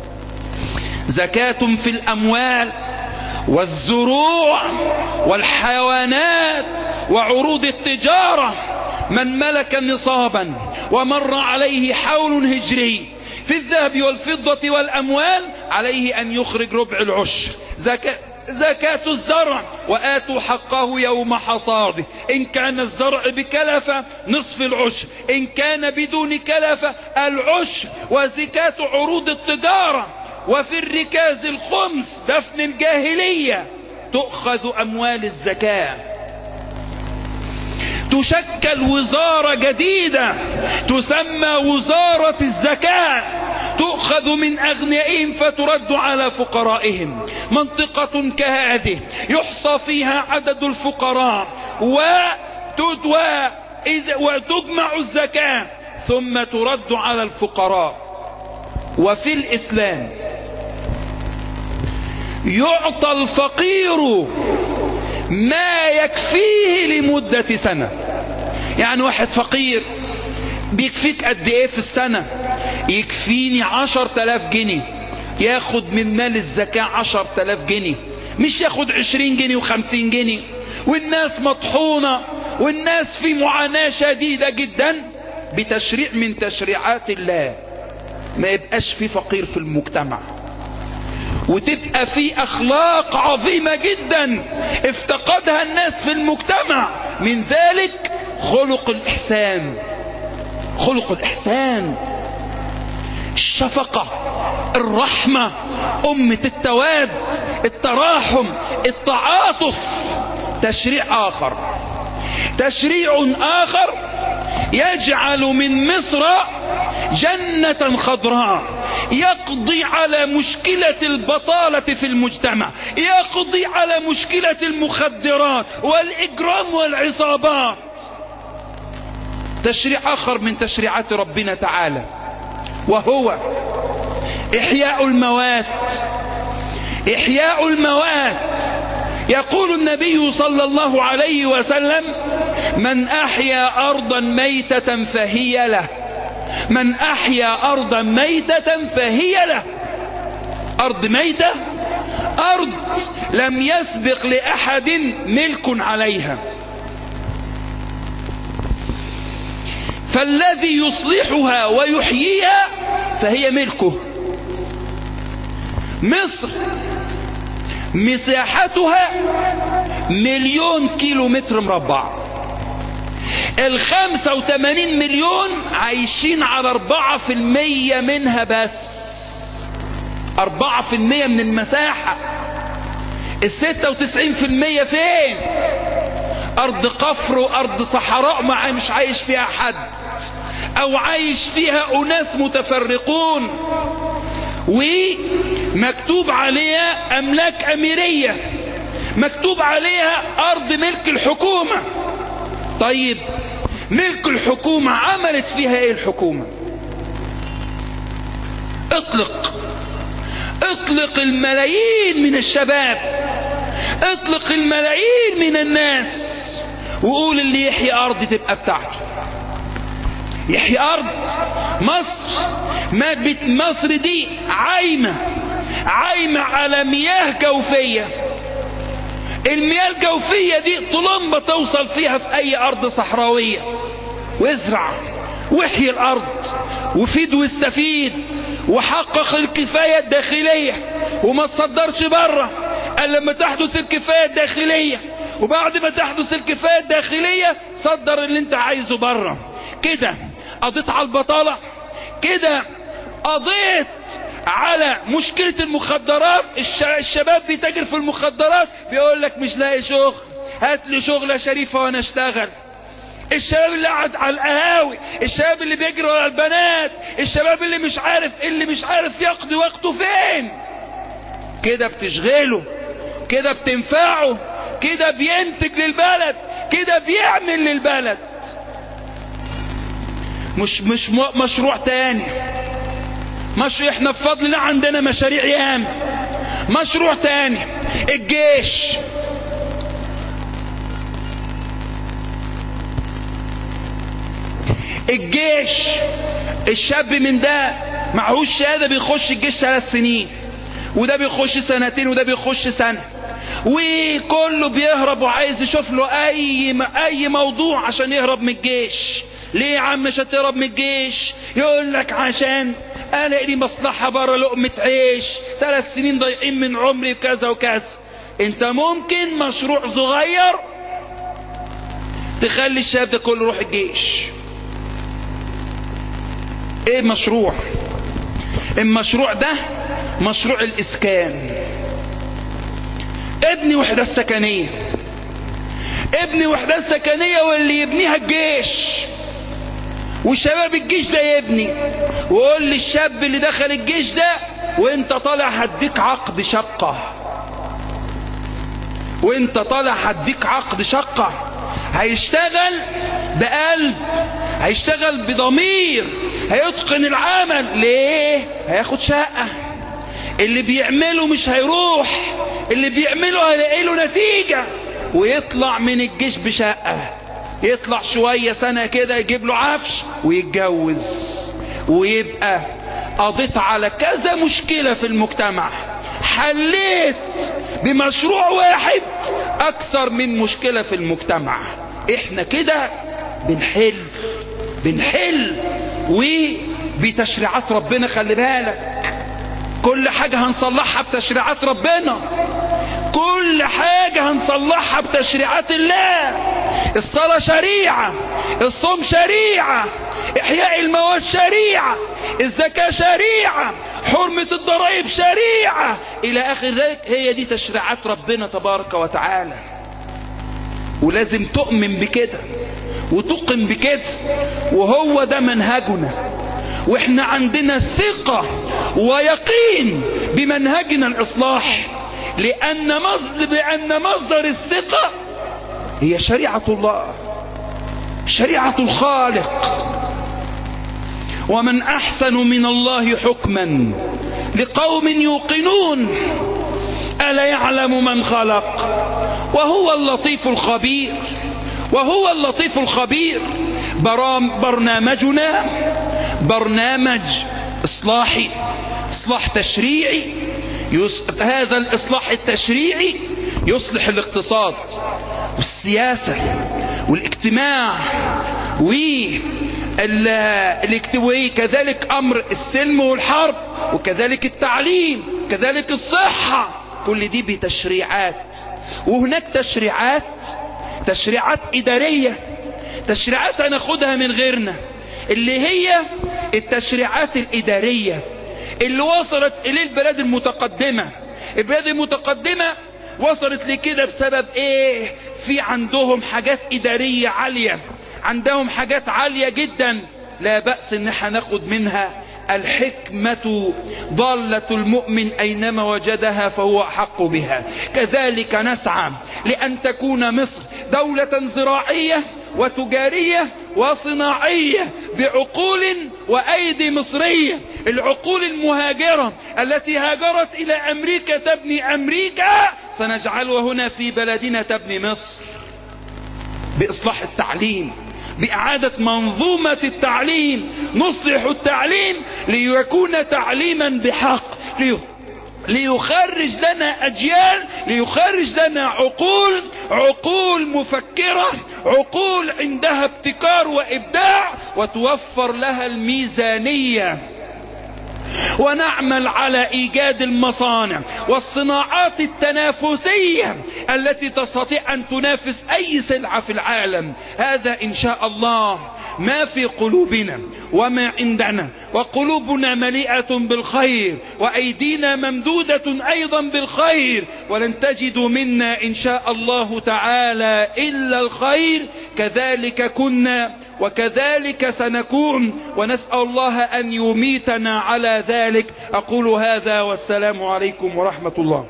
زكاة في الأموال والزروع والحيوانات وعروض التجارة من ملك نصابا ومر عليه حول هجري في الذهب والفضة والأموال عليه أن يخرج ربع العشر زكاة زكاة الزرع وآتوا حقه يوم حصاده إن كان الزرع بكلفة نصف العشر إن كان بدون كلفة العشر وزكاة عروض التجارة وفي الركاز الخمس دفن الجاهلية تؤخذ أموال الزكاة تشكل وزارة جديدة تسمى وزارة الزكاة تؤخذ من أغنيائهم فترد على فقرائهم منطقة كهذه يحصى فيها عدد الفقراء وتدوى وتجمع الزكاة ثم ترد على الفقراء وفي الإسلام يعطى الفقير ما يكفيه لمدة سنة يعني واحد فقير بيكفيك قد ايه في السنة يكفيني عشر تلاف جنيه ياخد من مال الزكاة عشر تلاف جنيه مش ياخد عشرين جنيه وخمسين جنيه والناس مطحونة والناس في معاناة شديدة جدا بتشريع من تشريعات الله ما يبقاش في فقير في المجتمع وتبقى في اخلاق عظيمة جدا افتقدها الناس في المجتمع من ذلك خلق الاحسان خلق الاحسان الشفقة الرحمة أمة التواد التراحم التعاطف تشريع آخر تشريع آخر يجعل من مصر جنة خضراء يقضي على مشكلة البطالة في المجتمع يقضي على مشكلة المخدرات والإجرام والعصابات تشريع آخر من تشريعات ربنا تعالى وهو إحياء الموات إحياء الموات يقول النبي صلى الله عليه وسلم من أحيا أرضا ميتة فهي له من أحيا أرضا ميتة فهي له أرض ميتة أرض لم يسبق لأحد ملك عليها فالذي يصلحها ويحييها فهي ملكه مصر مساحتها مليون كيلو متر مربع الخمسة وتمانين مليون عايشين على اربعة في المية منها بس اربعة في المية من المساحة الستة وتسعين في المية فين ارض قفر وارض صحراء ما مش عايش فيها حد او عايش فيها اناس متفرقون ومكتوب عليها املاك اميرية مكتوب عليها ارض ملك الحكومة طيب ملك الحكومة عملت فيها ايه الحكومة اطلق اطلق الملايين من الشباب اطلق الملايين من الناس وقول اللي يحيي ارض تبقى بتاعته يحيي ارض مصر ما بت مصر دي عايمة عايمة على مياه جوفية المياه الجوفية دي طلمبة توصل فيها في اي ارض صحراوية وازرع واحيي الارض وفيد واستفيد وحقق الكفاية الداخلية وما تصدرش بره الا لما تحدث الكفاية الداخلية وبعد ما تحدث الكفاية الداخلية صدر اللي انت عايزه بره كده قضيت على البطالة كده قضيت على مشكلة المخدرات الشباب بيتاجر في المخدرات بيقول لك مش لاقي شغل هات لي شغلة شريفة وانا اشتغل الشباب اللي قاعد على القهاوي الشباب اللي بيجري ورا البنات الشباب اللي مش عارف اللي مش عارف يقضي وقته فين كده بتشغله كده بتنفعه كده بينتج للبلد كده بيعمل للبلد مش مش مشروع تاني مش احنا بفضل الله عندنا مشاريع ياما مشروع تاني الجيش الجيش الشاب من ده معهوش شهاده بيخش الجيش ثلاث سنين وده بيخش سنتين وده بيخش سنه وكله بيهرب وعايز يشوف له اي اي موضوع عشان يهرب من الجيش ليه يا عم مش هتهرب من الجيش يقول لك عشان انا لي مصلحة بره لقمة عيش ثلاث سنين ضايعين من عمري كذا وكذا انت ممكن مشروع صغير تخلي الشاب ده كله يروح الجيش ايه مشروع المشروع ده مشروع الاسكان ابني وحدة سكنية ابني وحدة سكنية واللي يبنيها الجيش وشباب الجيش ده يبني وقول لي الشاب اللي دخل الجيش ده وانت طالع هديك عقد شقة وانت طالع هديك عقد شقة هيشتغل بقلب هيشتغل بضمير هيتقن العمل ليه هياخد شقة اللي بيعمله مش هيروح اللي بيعمله هيلاقي له نتيجة ويطلع من الجيش بشقة يطلع شوية سنة كده يجيب له عفش ويتجوز ويبقى قضيت على كذا مشكلة في المجتمع حليت بمشروع واحد اكثر من مشكلة في المجتمع احنا كده بنحل بنحل وبتشريعات ربنا خلي بالك كل حاجة هنصلحها بتشريعات ربنا كل حاجة هنصلحها بتشريعات الله الصلاة شريعة الصوم شريعة احياء المواد شريعة الزكاة شريعة حرمة الضرائب شريعة الى اخر ذلك هي دي تشريعات ربنا تبارك وتعالى ولازم تؤمن بكده وتقم بكده وهو ده منهجنا واحنا عندنا ثقة ويقين بمنهجنا الاصلاح لان مصدر بان مصدر الثقة هي شريعة الله شريعة الخالق ومن احسن من الله حكما لقوم يوقنون الا يعلم من خلق وهو اللطيف الخبير وهو اللطيف الخبير برام برنامجنا برنامج اصلاحي اصلاح تشريعي يس... هذا الاصلاح التشريعي يصلح الاقتصاد والسياسة والاجتماع والاكتوي كذلك امر السلم والحرب وكذلك التعليم كذلك الصحة كل دي بتشريعات وهناك تشريعات تشريعات ادارية تشريعات هناخدها من غيرنا اللي هي التشريعات الادارية اللي وصلت الى البلاد المتقدمة البلاد المتقدمة وصلت لكده بسبب ايه في عندهم حاجات ادارية عالية عندهم حاجات عالية جدا لا بأس ان احنا ناخد منها الحكمة ضالة المؤمن اينما وجدها فهو احق بها كذلك نسعى لان تكون مصر دولة زراعية وتجارية وصناعية بعقول وايدي مصرية العقول المهاجرة التي هاجرت الى امريكا تبني امريكا سنجعلها هنا في بلدنا تبني مصر باصلاح التعليم باعادة منظومة التعليم نصلح التعليم ليكون تعليما بحق ليه ليخرج لنا اجيال ليخرج لنا عقول عقول مفكرة عقول عندها ابتكار وابداع وتوفر لها الميزانية ونعمل على ايجاد المصانع والصناعات التنافسية التي تستطيع ان تنافس اي سلعة في العالم هذا ان شاء الله ما في قلوبنا وما عندنا وقلوبنا مليئة بالخير وايدينا ممدودة ايضا بالخير ولن تجدوا منا ان شاء الله تعالى الا الخير كذلك كنا وكذلك سنكون ونسأل الله أن يميتنا على ذلك أقول هذا والسلام عليكم ورحمة الله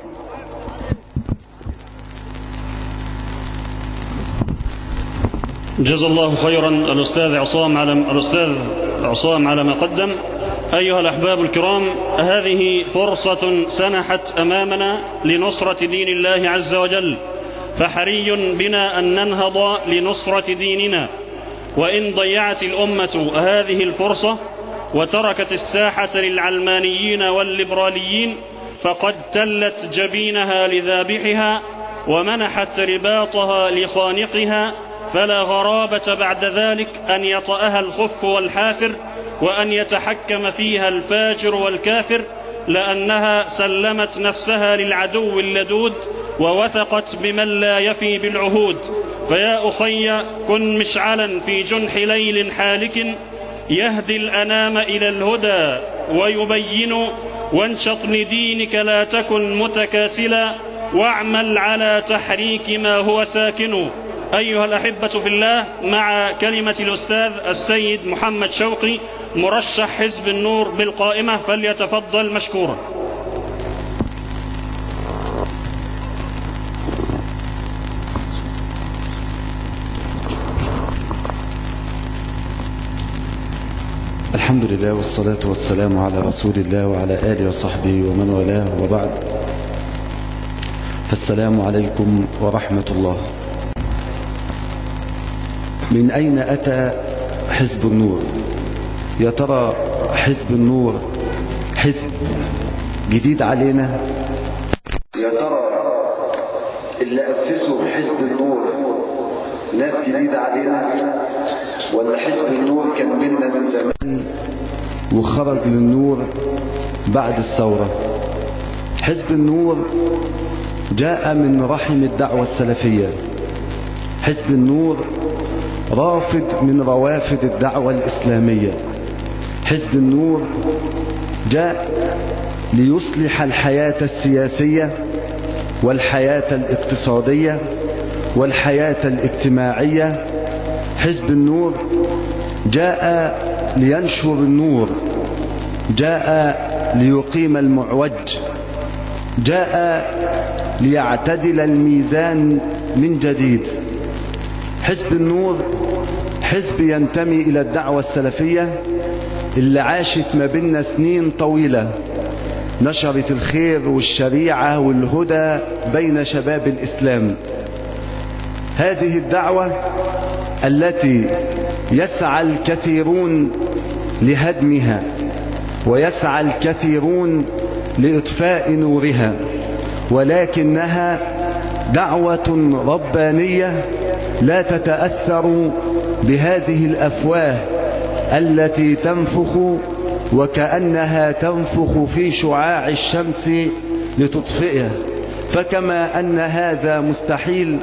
جزا الله خيرا الأستاذ عصام على الأستاذ عصام على ما قدم أيها الأحباب الكرام هذه فرصة سنحت أمامنا لنصرة دين الله عز وجل فحري بنا أن ننهض لنصرة ديننا وإن ضيعت الأمة هذه الفرصة وتركت الساحة للعلمانيين والليبراليين فقد تلت جبينها لذابحها ومنحت رباطها لخانقها فلا غرابة بعد ذلك أن يطأها الخف والحافر وأن يتحكم فيها الفاجر والكافر لأنها سلمت نفسها للعدو اللدود ووثقت بمن لا يفي بالعهود فيا أخي كن مشعلا في جنح ليل حالك يهدي الأنام إلى الهدى ويبين وانشط لدينك لا تكن متكاسلا واعمل على تحريك ما هو ساكن أيها الأحبة في الله مع كلمة الأستاذ السيد محمد شوقي مرشح حزب النور بالقائمة فليتفضل مشكورا الحمد لله والصلاة والسلام على رسول الله وعلى آله وصحبه ومن والاه وبعد فالسلام عليكم ورحمة الله من أين أتى حزب النور يا ترى حزب النور حزب جديد علينا يا ترى اللي أسسوا حزب النور ناس جديدة علينا ولا حزب النور كان بينا من زمان وخرج للنور بعد الثورة حزب النور جاء من رحم الدعوة السلفية حزب النور رافد من روافد الدعوة الإسلامية حزب النور جاء ليصلح الحياة السياسية والحياة الاقتصادية والحياة الاجتماعية حزب النور جاء لينشر النور جاء ليقيم المعوج جاء ليعتدل الميزان من جديد حزب النور حزب ينتمي إلى الدعوة السلفية اللي عاشت ما بيننا سنين طويلة نشرت الخير والشريعة والهدى بين شباب الإسلام هذه الدعوة التي يسعى الكثيرون لهدمها ويسعى الكثيرون لإطفاء نورها ولكنها دعوة ربانية لا تتأثر بهذه الأفواه التي تنفخ وكأنها تنفخ في شعاع الشمس لتطفئه فكما أن هذا مستحيل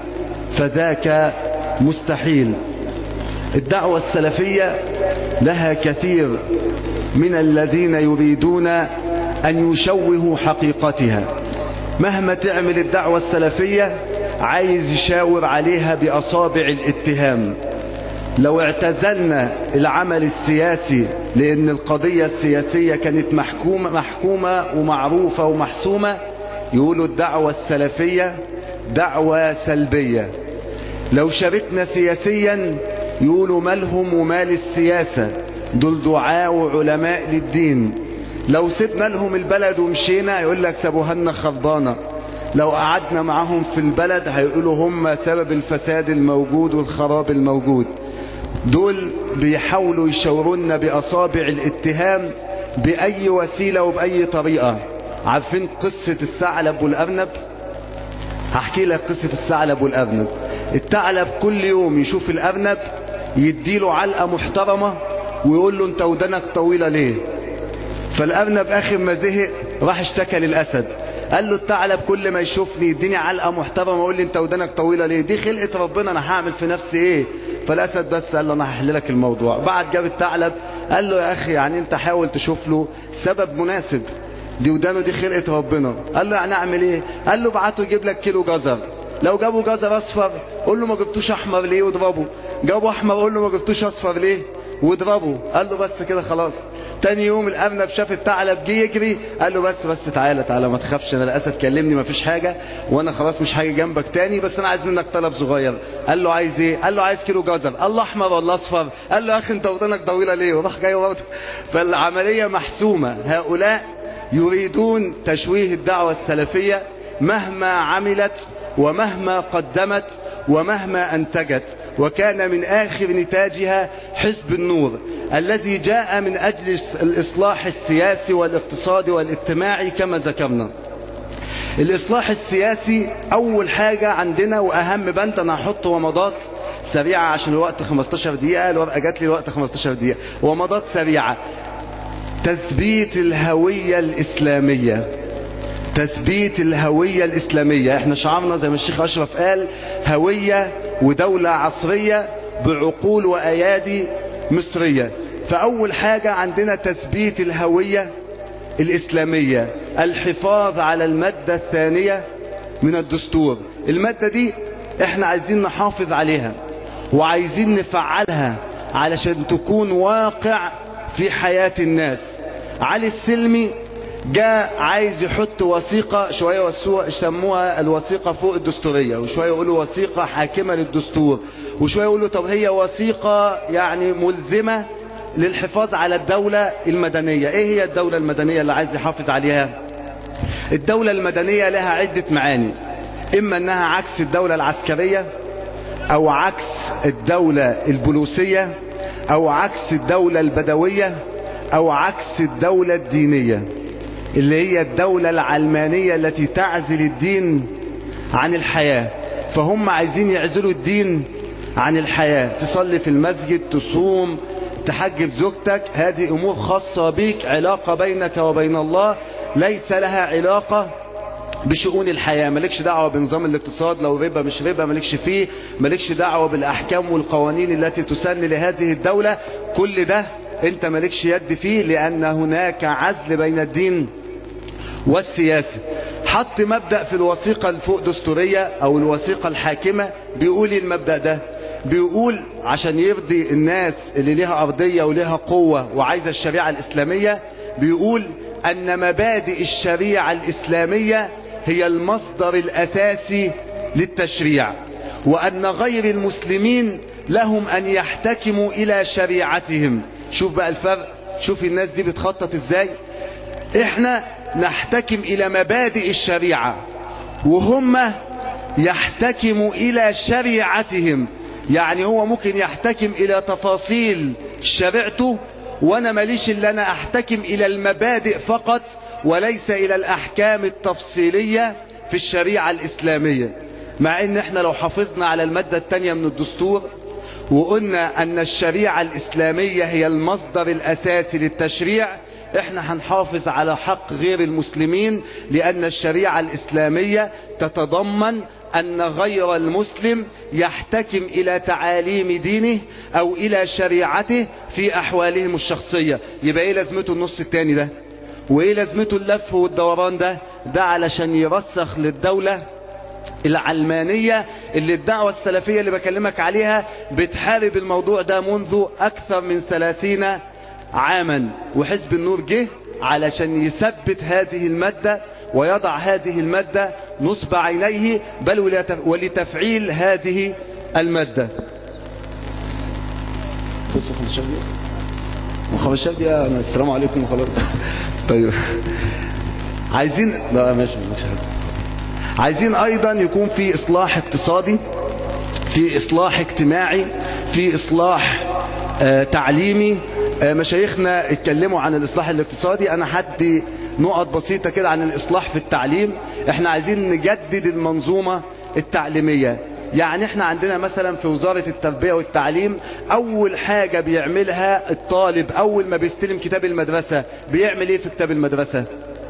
فذاك مستحيل الدعوة السلفية لها كثير من الذين يريدون أن يشوهوا حقيقتها مهما تعمل الدعوة السلفية عايز يشاور عليها بأصابع الاتهام لو اعتزلنا العمل السياسي لأن القضية السياسية كانت محكومة, محكومة ومعروفة ومحسومة يقولوا الدعوة السلفية دعوة سلبية لو شاركنا سياسيا يقولوا مالهم ومال السياسة دول دعاء وعلماء للدين لو سيبنا لهم البلد ومشينا يقول لك سابوها لنا خربانة لو قعدنا معاهم في البلد هيقولوا هم سبب الفساد الموجود والخراب الموجود دول بيحاولوا يشاورونا بأصابع الاتهام بأي وسيلة وبأي طريقة عارفين قصة الثعلب والأرنب هحكي لك قصة الثعلب والأرنب الثعلب كل يوم يشوف الأرنب يديله علقة محترمة ويقول له انت ودنك طويلة ليه فالأرنب آخر ما زهق راح اشتكى للأسد قال له الثعلب كل ما يشوفني يديني علقة محترمة ويقول لي انت ودنك طويلة ليه دي خلقة ربنا انا هعمل في نفسي ايه فالأسد بس قال له انا هحل لك الموضوع بعد جاب الثعلب قال له يا اخي يعني انت حاول تشوف له سبب مناسب دي ودانه دي خلقة ربنا قال له يعني اعمل ايه قال له بعته يجيب لك كيلو جزر لو جابوا جزر اصفر قول له ما جبتوش احمر ليه واضربه جابوا احمر قول له ما جبتوش اصفر ليه واضربه قال له بس كده خلاص تاني يوم الارنب شاف الثعلب جه يجري قال له بس بس تعالى تعالى ما تخافش انا الاسد كلمني ما فيش حاجه وانا خلاص مش حاجه جنبك تاني بس انا عايز منك طلب صغير قال له عايز ايه قال له عايز كيلو جزر قال له احمر ولا اصفر قال له يا اخي انت ودانك طويله ليه وراح جاي برضه فالعمليه محسومه هؤلاء يريدون تشويه الدعوه السلفيه مهما عملت ومهما قدمت ومهما انتجت وكان من آخر نتاجها حزب النور الذي جاء من أجل الإصلاح السياسي والاقتصادي والاجتماعي كما ذكرنا الإصلاح السياسي أول حاجة عندنا وأهم بند أنا هحط ومضات سريعة عشان الوقت 15 دقيقة الورقة جات لي الوقت 15 دقيقة ومضات سريعة تثبيت الهوية الإسلامية تثبيت الهوية الإسلامية احنا شعارنا زي ما الشيخ أشرف قال هوية ودولة عصرية بعقول وأيادي مصرية فأول حاجة عندنا تثبيت الهوية الإسلامية الحفاظ على المادة الثانية من الدستور المادة دي احنا عايزين نحافظ عليها وعايزين نفعلها علشان تكون واقع في حياة الناس علي السلمي جاء عايز يحط وثيقة شوية يسموها الوثيقة فوق الدستورية وشوية يقولوا وثيقة حاكمة للدستور وشوية يقولوا طب هي وثيقة يعني ملزمة للحفاظ على الدولة المدنية ايه هي الدولة المدنية اللي عايز يحافظ عليها الدولة المدنية لها عدة معاني اما انها عكس الدولة العسكرية او عكس الدولة البولوسية او عكس الدولة البدوية او عكس الدولة الدينية اللي هي الدولة العلمانية التي تعزل الدين عن الحياة فهم عايزين يعزلوا الدين عن الحياة تصلي في المسجد تصوم تحجب زوجتك هذه امور خاصة بيك علاقة بينك وبين الله ليس لها علاقة بشؤون الحياة مالكش دعوة بنظام الاقتصاد لو ربا مش ربا مالكش فيه مالكش دعوة بالأحكام والقوانين التي تسن لهذه الدولة كل ده انت مالكش يد فيه لأن هناك عزل بين الدين والسياسة حط مبدأ في الوثيقة الفوق دستورية أو الوثيقة الحاكمة بيقول المبدأ ده بيقول عشان يرضي الناس اللي ليها أرضية وليها قوة وعايزة الشريعة الإسلامية بيقول أن مبادئ الشريعة الإسلامية هي المصدر الأساسي للتشريع وأن غير المسلمين لهم أن يحتكموا إلى شريعتهم شوف بقى الفرق شوف الناس دي بتخطط إزاي إحنا نحتكم إلى مبادئ الشريعة وهم يحتكموا إلى شريعتهم يعني هو ممكن يحتكم إلى تفاصيل شريعته وانا ماليش الا انا احتكم الى المبادئ فقط وليس الى الاحكام التفصيلية في الشريعة الاسلامية مع ان احنا لو حافظنا على المادة التانية من الدستور وقلنا ان الشريعة الاسلامية هي المصدر الاساسي للتشريع احنا هنحافظ على حق غير المسلمين لان الشريعة الاسلامية تتضمن أن غير المسلم يحتكم إلى تعاليم دينه أو إلى شريعته في أحوالهم الشخصية يبقى إيه لازمته النص التاني ده وإيه لازمته اللف والدوران ده ده علشان يرسخ للدولة العلمانية اللي الدعوة السلفية اللي بكلمك عليها بتحارب الموضوع ده منذ أكثر من ثلاثين عاما وحزب النور جه علشان يثبت هذه المادة ويضع هذه المادة نصب عينيه بل ولتفعيل هذه المادة بص 15 دقيقة 15 دقيقة السلام عليكم وخلاص طيب عايزين لا ماشي ماشي عايزين ايضا يكون في اصلاح اقتصادي في اصلاح اجتماعي في اصلاح آه تعليمي آه مشايخنا اتكلموا عن الاصلاح الاقتصادي انا حدي نقط بسيطة كده عن الإصلاح في التعليم احنا عايزين نجدد المنظومة التعليمية يعني احنا عندنا مثلا في وزارة التربية والتعليم اول حاجة بيعملها الطالب اول ما بيستلم كتاب المدرسة بيعمل ايه في كتاب المدرسة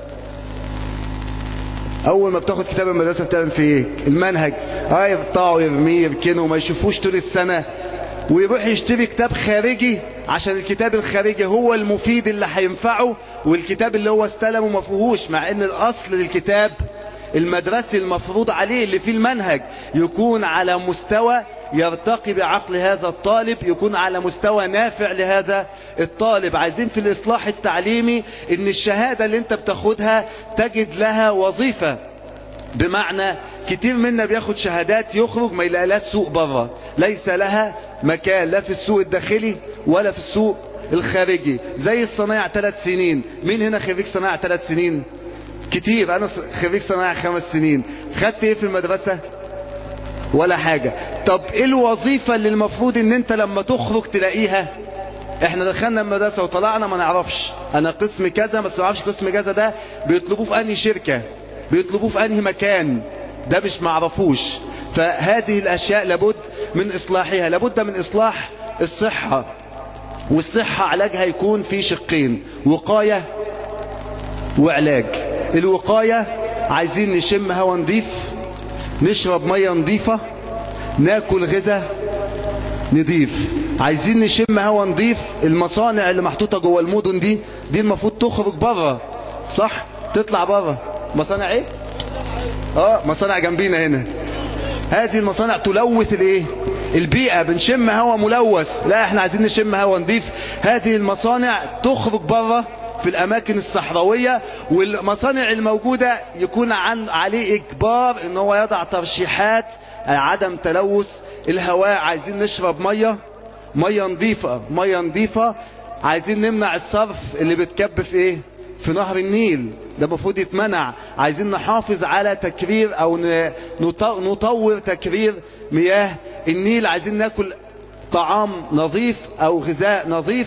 اول ما بتاخد كتاب المدرسة بتعمل في ايه المنهج اه يقطعوا يرميه يركنه وما يشوفوش طول السنة ويروح يشتري كتاب خارجي عشان الكتاب الخارجي هو المفيد اللي هينفعه والكتاب اللي هو استلمه ما فيهوش مع ان الاصل للكتاب المدرسي المفروض عليه اللي فيه المنهج يكون على مستوى يرتقي بعقل هذا الطالب يكون على مستوى نافع لهذا الطالب عايزين في الاصلاح التعليمي ان الشهادة اللي انت بتاخدها تجد لها وظيفة بمعنى كتير منا بياخد شهادات يخرج ما يلاقيلاش سوق بره ليس لها مكان لا في السوق الداخلي ولا في السوق الخارجي زي الصنايع ثلاث سنين مين هنا خريج صنايع ثلاث سنين كتير انا خريج صنايع خمس سنين خدت ايه في المدرسة ولا حاجة طب ايه الوظيفة اللي المفروض ان انت لما تخرج تلاقيها احنا دخلنا المدرسة وطلعنا ما نعرفش انا قسم كذا بس ما اعرفش قسم كذا ده بيطلبوه في انهي شركة بيطلبوه في انهي مكان ده مش معرفوش فهذه الاشياء لابد من اصلاحها لابد من اصلاح الصحة والصحة علاجها يكون في شقين وقاية وعلاج الوقاية عايزين نشم هوا نضيف نشرب مية نضيفة ناكل غذاء نضيف عايزين نشم هوا نضيف المصانع اللي محطوطة جوه المدن دي دي المفروض تخرج بره صح تطلع بره مصانع ايه اه مصانع جنبينا هنا هذه المصانع تلوث الايه البيئة بنشم هوا ملوث لا احنا عايزين نشم هوا نضيف هذه المصانع تخرج بره في الاماكن الصحراوية والمصانع الموجودة يكون عن عليه اجبار ان هو يضع ترشيحات عدم تلوث الهواء عايزين نشرب مية مية نظيفة مية نظيفة عايزين نمنع الصرف اللي بتكب في ايه في نهر النيل ده المفروض يتمنع عايزين نحافظ على تكرير او نطور تكرير مياه النيل عايزين ناكل طعام نظيف او غذاء نظيف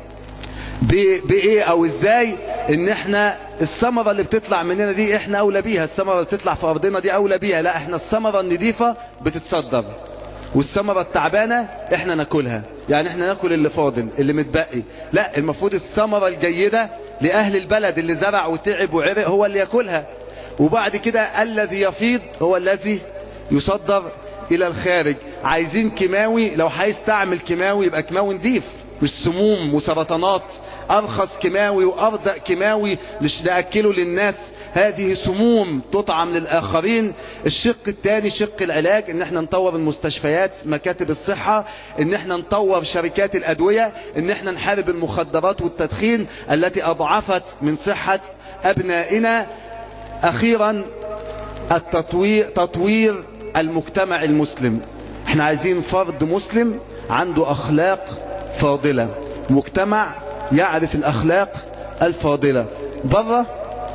ب- بايه او ازاي ان احنا الثمره اللي بتطلع مننا دي احنا اولى بيها الثمره اللي بتطلع في ارضنا دي اولى بيها لا احنا الثمره النظيفه بتتصدر والثمره التعبانه احنا ناكلها يعني احنا ناكل اللي فاضل اللي متبقي لا المفروض الثمره الجيده لاهل البلد اللي زرع وتعب وعرق هو اللي ياكلها وبعد كده الذي يفيض هو الذي يصدر الى الخارج عايزين كيماوي لو عايز تعمل كيماوي يبقى كيماوي نضيف مش سموم وسرطانات ارخص كيماوي وارضى كيماوي مش ناكله للناس هذه سموم تطعم للاخرين الشق الثاني شق العلاج ان احنا نطور المستشفيات مكاتب الصحة ان احنا نطور شركات الادوية ان احنا نحارب المخدرات والتدخين التي اضعفت من صحة ابنائنا اخيرا التطوير تطوير المجتمع المسلم احنا عايزين فرد مسلم عنده اخلاق فاضلة مجتمع يعرف الاخلاق الفاضلة بره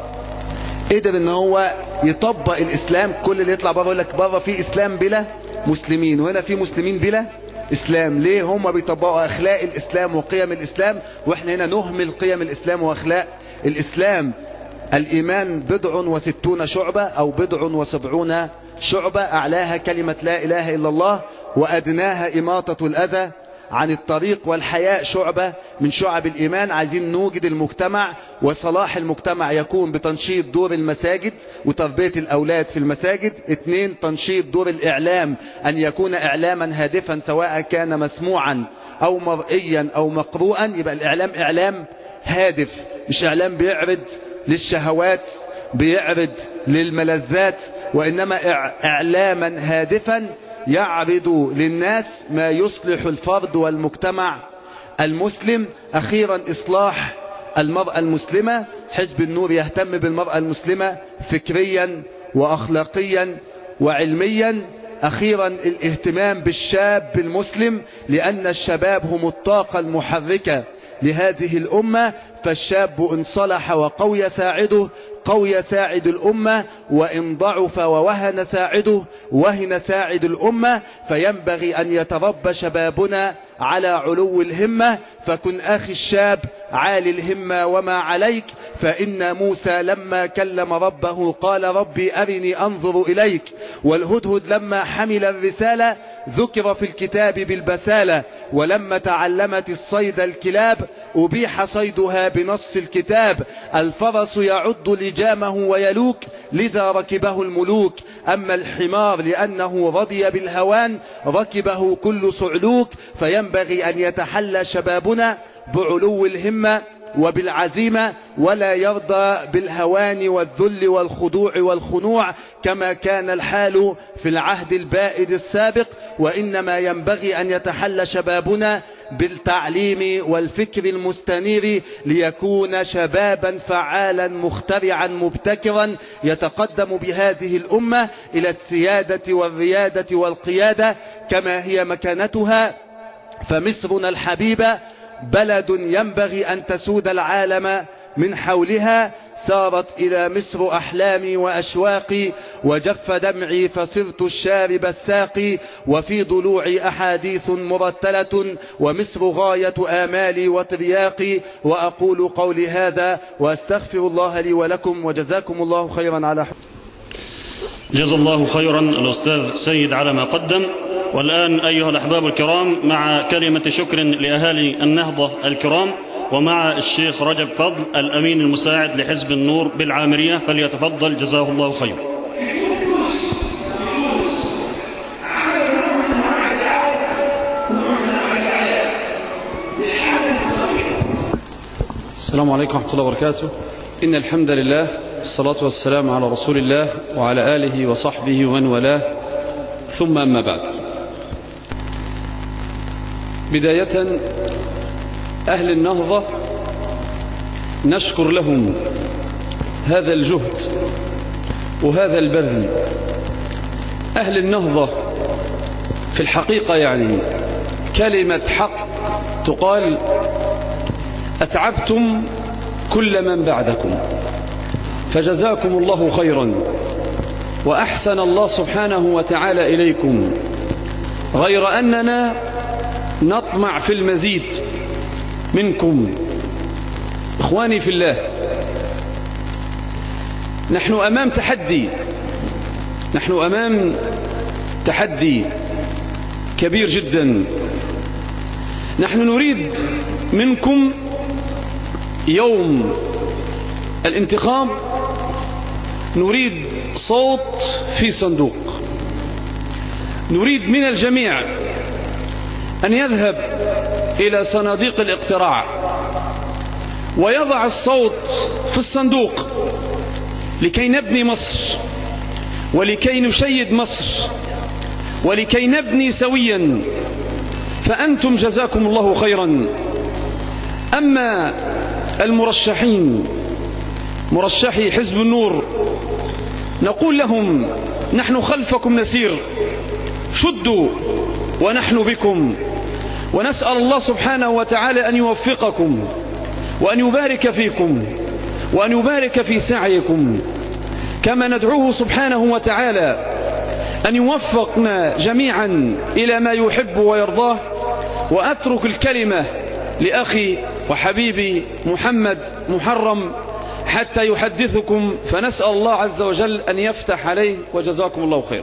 قدر ان هو يطبق الاسلام كل اللي يطلع بره يقول لك بره في اسلام بلا مسلمين وهنا في مسلمين بلا اسلام ليه هم بيطبقوا اخلاق الاسلام وقيم الاسلام واحنا هنا نهمل قيم الاسلام واخلاق الاسلام الايمان بضع وستون شعبة او بضع وسبعون شعبة اعلاها كلمة لا اله الا الله وادناها اماطة الاذى عن الطريق والحياء شعبة من شعب الإيمان عايزين نوجد المجتمع وصلاح المجتمع يكون بتنشيط دور المساجد وتربية الأولاد في المساجد اثنين تنشيط دور الإعلام أن يكون إعلاما هادفا سواء كان مسموعا أو مرئيا أو مقروءا يبقى الإعلام إعلام هادف مش إعلام بيعرض للشهوات بيعرض للملذات وإنما إع- إعلاما هادفا يعرض للناس ما يصلح الفرد والمجتمع المسلم أخيرا إصلاح المرأة المسلمة حزب النور يهتم بالمرأة المسلمة فكريا وأخلاقيا وعلميا أخيرا الاهتمام بالشاب المسلم لأن الشباب هم الطاقة المحركة لهذه الأمة فالشاب إن صلح وقوي ساعده قوي ساعد الأمة وإن ضعف ووهن ساعده وهن ساعد الأمة فينبغي أن يتربى شبابنا على علو الهمة فكن أخي الشاب عالي الهمة وما عليك فإن موسى لما كلم ربه قال ربي أرني أنظر إليك والهدهد لما حمل الرسالة ذكر في الكتاب بالبسالة ولما تعلمت الصيد الكلاب أبيح صيدها بنص الكتاب الفرس يعد لجامه ويلوك لذا ركبه الملوك أما الحمار لأنه رضي بالهوان ركبه كل صعلوك فينبغي أن يتحلى شبابنا بعلو الهمة وبالعزيمة ولا يرضى بالهوان والذل والخضوع والخنوع كما كان الحال في العهد البائد السابق وإنما ينبغي أن يتحلى شبابنا بالتعليم والفكر المستنير ليكون شبابا فعالا مخترعا مبتكرا يتقدم بهذه الأمة إلى السيادة والريادة والقيادة كما هي مكانتها فمصرنا الحبيبة بلد ينبغي أن تسود العالم من حولها سارت إلى مصر أحلامي وأشواقي وجف دمعي فصرت الشارب الساقي وفي ضلوعي أحاديث مرتلة ومصر غاية آمالي وترياقي وأقول قولي هذا وأستغفر الله لي ولكم وجزاكم الله خيرا على حب جزا الله خيرا الأستاذ سيد على ما قدم والآن أيها الأحباب الكرام مع كلمة شكر لأهالي النهضة الكرام ومع الشيخ رجب فضل الأمين المساعد لحزب النور بالعامرية فليتفضل جزاه الله خيرا السلام عليكم ورحمة الله وبركاته إن الحمد لله الصلاة والسلام على رسول الله وعلى آله وصحبه ومن والاه ثم أما بعد بداية أهل النهضة نشكر لهم هذا الجهد وهذا البذل أهل النهضة في الحقيقة يعني كلمة حق تقال أتعبتم كل من بعدكم فجزاكم الله خيرا وأحسن الله سبحانه وتعالى إليكم غير أننا نطمع في المزيد منكم إخواني في الله نحن أمام تحدي نحن أمام تحدي كبير جدا نحن نريد منكم يوم الانتخاب نريد صوت في صندوق نريد من الجميع أن يذهب إلى صناديق الاقتراع ويضع الصوت في الصندوق لكي نبني مصر ولكي نشيد مصر ولكي نبني سويا فأنتم جزاكم الله خيرا أما المرشحين مرشحي حزب النور نقول لهم نحن خلفكم نسير شدوا ونحن بكم ونسأل الله سبحانه وتعالى أن يوفقكم وأن يبارك فيكم وأن يبارك في سعيكم كما ندعوه سبحانه وتعالى أن يوفقنا جميعا إلى ما يحب ويرضاه وأترك الكلمة لأخي وحبيبي محمد محرم حتى يحدثكم فنسأل الله عز وجل أن يفتح عليه وجزاكم الله خيرا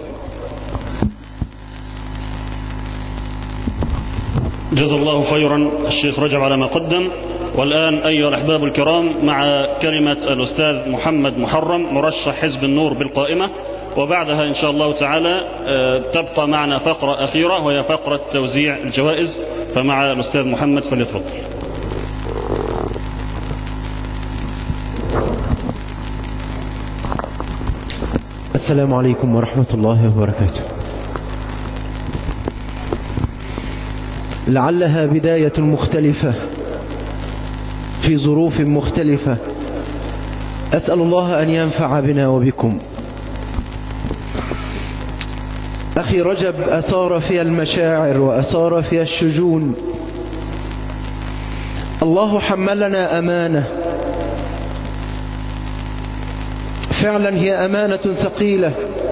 جزا الله خيرا الشيخ رجب على ما قدم والآن أيها الأحباب الكرام مع كلمة الأستاذ محمد محرم مرشح حزب النور بالقائمة وبعدها إن شاء الله تعالى تبقى معنا فقرة أخيرة وهي فقرة توزيع الجوائز فمع الأستاذ محمد فليتفضل السلام عليكم ورحمة الله وبركاته لعلها بداية مختلفة في ظروف مختلفة أسأل الله أن ينفع بنا وبكم أخي رجب أثار في المشاعر وأثار في الشجون الله حملنا أمانة فعلا هي أمانة ثقيلة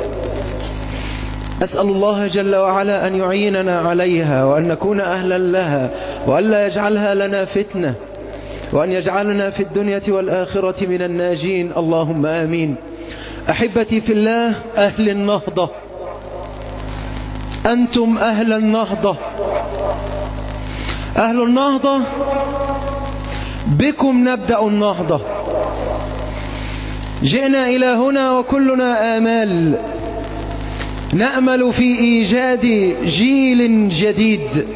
أسأل الله جل وعلا أن يعيننا عليها وأن نكون أهلا لها وأن لا يجعلها لنا فتنة وأن يجعلنا في الدنيا والآخرة من الناجين اللهم آمين أحبتي في الله أهل النهضة أنتم أهل النهضة أهل النهضة بكم نبدأ النهضة جئنا إلى هنا وكلنا آمال نأمل في إيجاد جيل جديد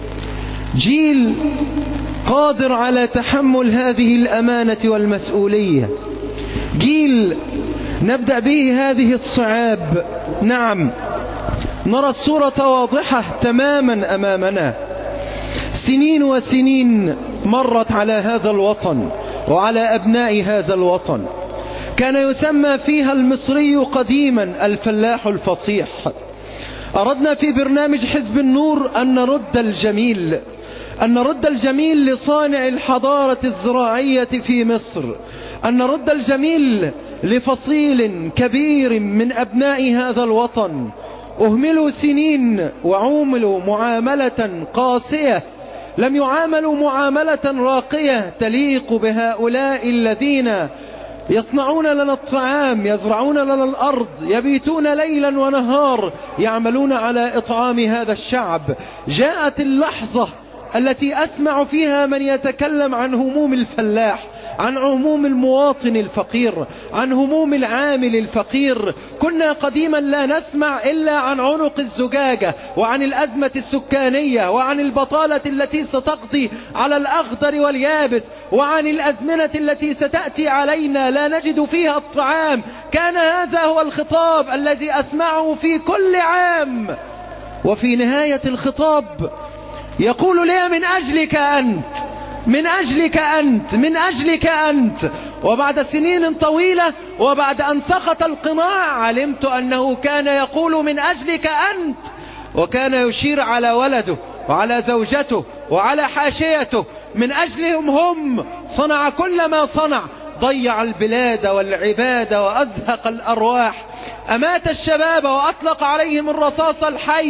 جيل قادر على تحمل هذه الأمانة والمسؤولية جيل نبدأ به هذه الصعاب نعم نرى الصورة واضحة تماما أمامنا سنين وسنين مرت على هذا الوطن وعلى أبناء هذا الوطن كان يسمى فيها المصري قديما الفلاح الفصيح أردنا في برنامج حزب النور أن نرد الجميل أن نرد الجميل لصانع الحضارة الزراعية في مصر أن نرد الجميل لفصيل كبير من أبناء هذا الوطن أهملوا سنين وعوملوا معاملة قاسية لم يعاملوا معاملة راقية تليق بهؤلاء الذين يصنعون لنا الطعام يزرعون لنا الأرض يبيتون ليلا ونهار يعملون على إطعام هذا الشعب جاءت اللحظة التي أسمع فيها من يتكلم عن هموم الفلاح عن هموم المواطن الفقير عن هموم العامل الفقير كنا قديما لا نسمع إلا عن عنق الزجاجة وعن الأزمة السكانية وعن البطالة التي ستقضي على الأخضر واليابس وعن الأزمنة التي ستأتي علينا لا نجد فيها الطعام كان هذا هو الخطاب الذي أسمعه في كل عام وفي نهاية الخطاب يقول لي من أجلك أنت من أجلك أنت من أجلك أنت وبعد سنين طويلة وبعد أن سقط القناع علمت أنه كان يقول من أجلك أنت وكان يشير على ولده وعلى زوجته وعلى حاشيته من أجلهم هم صنع كل ما صنع ضيع البلاد والعباد وأزهق الأرواح أمات الشباب وأطلق عليهم الرصاص الحي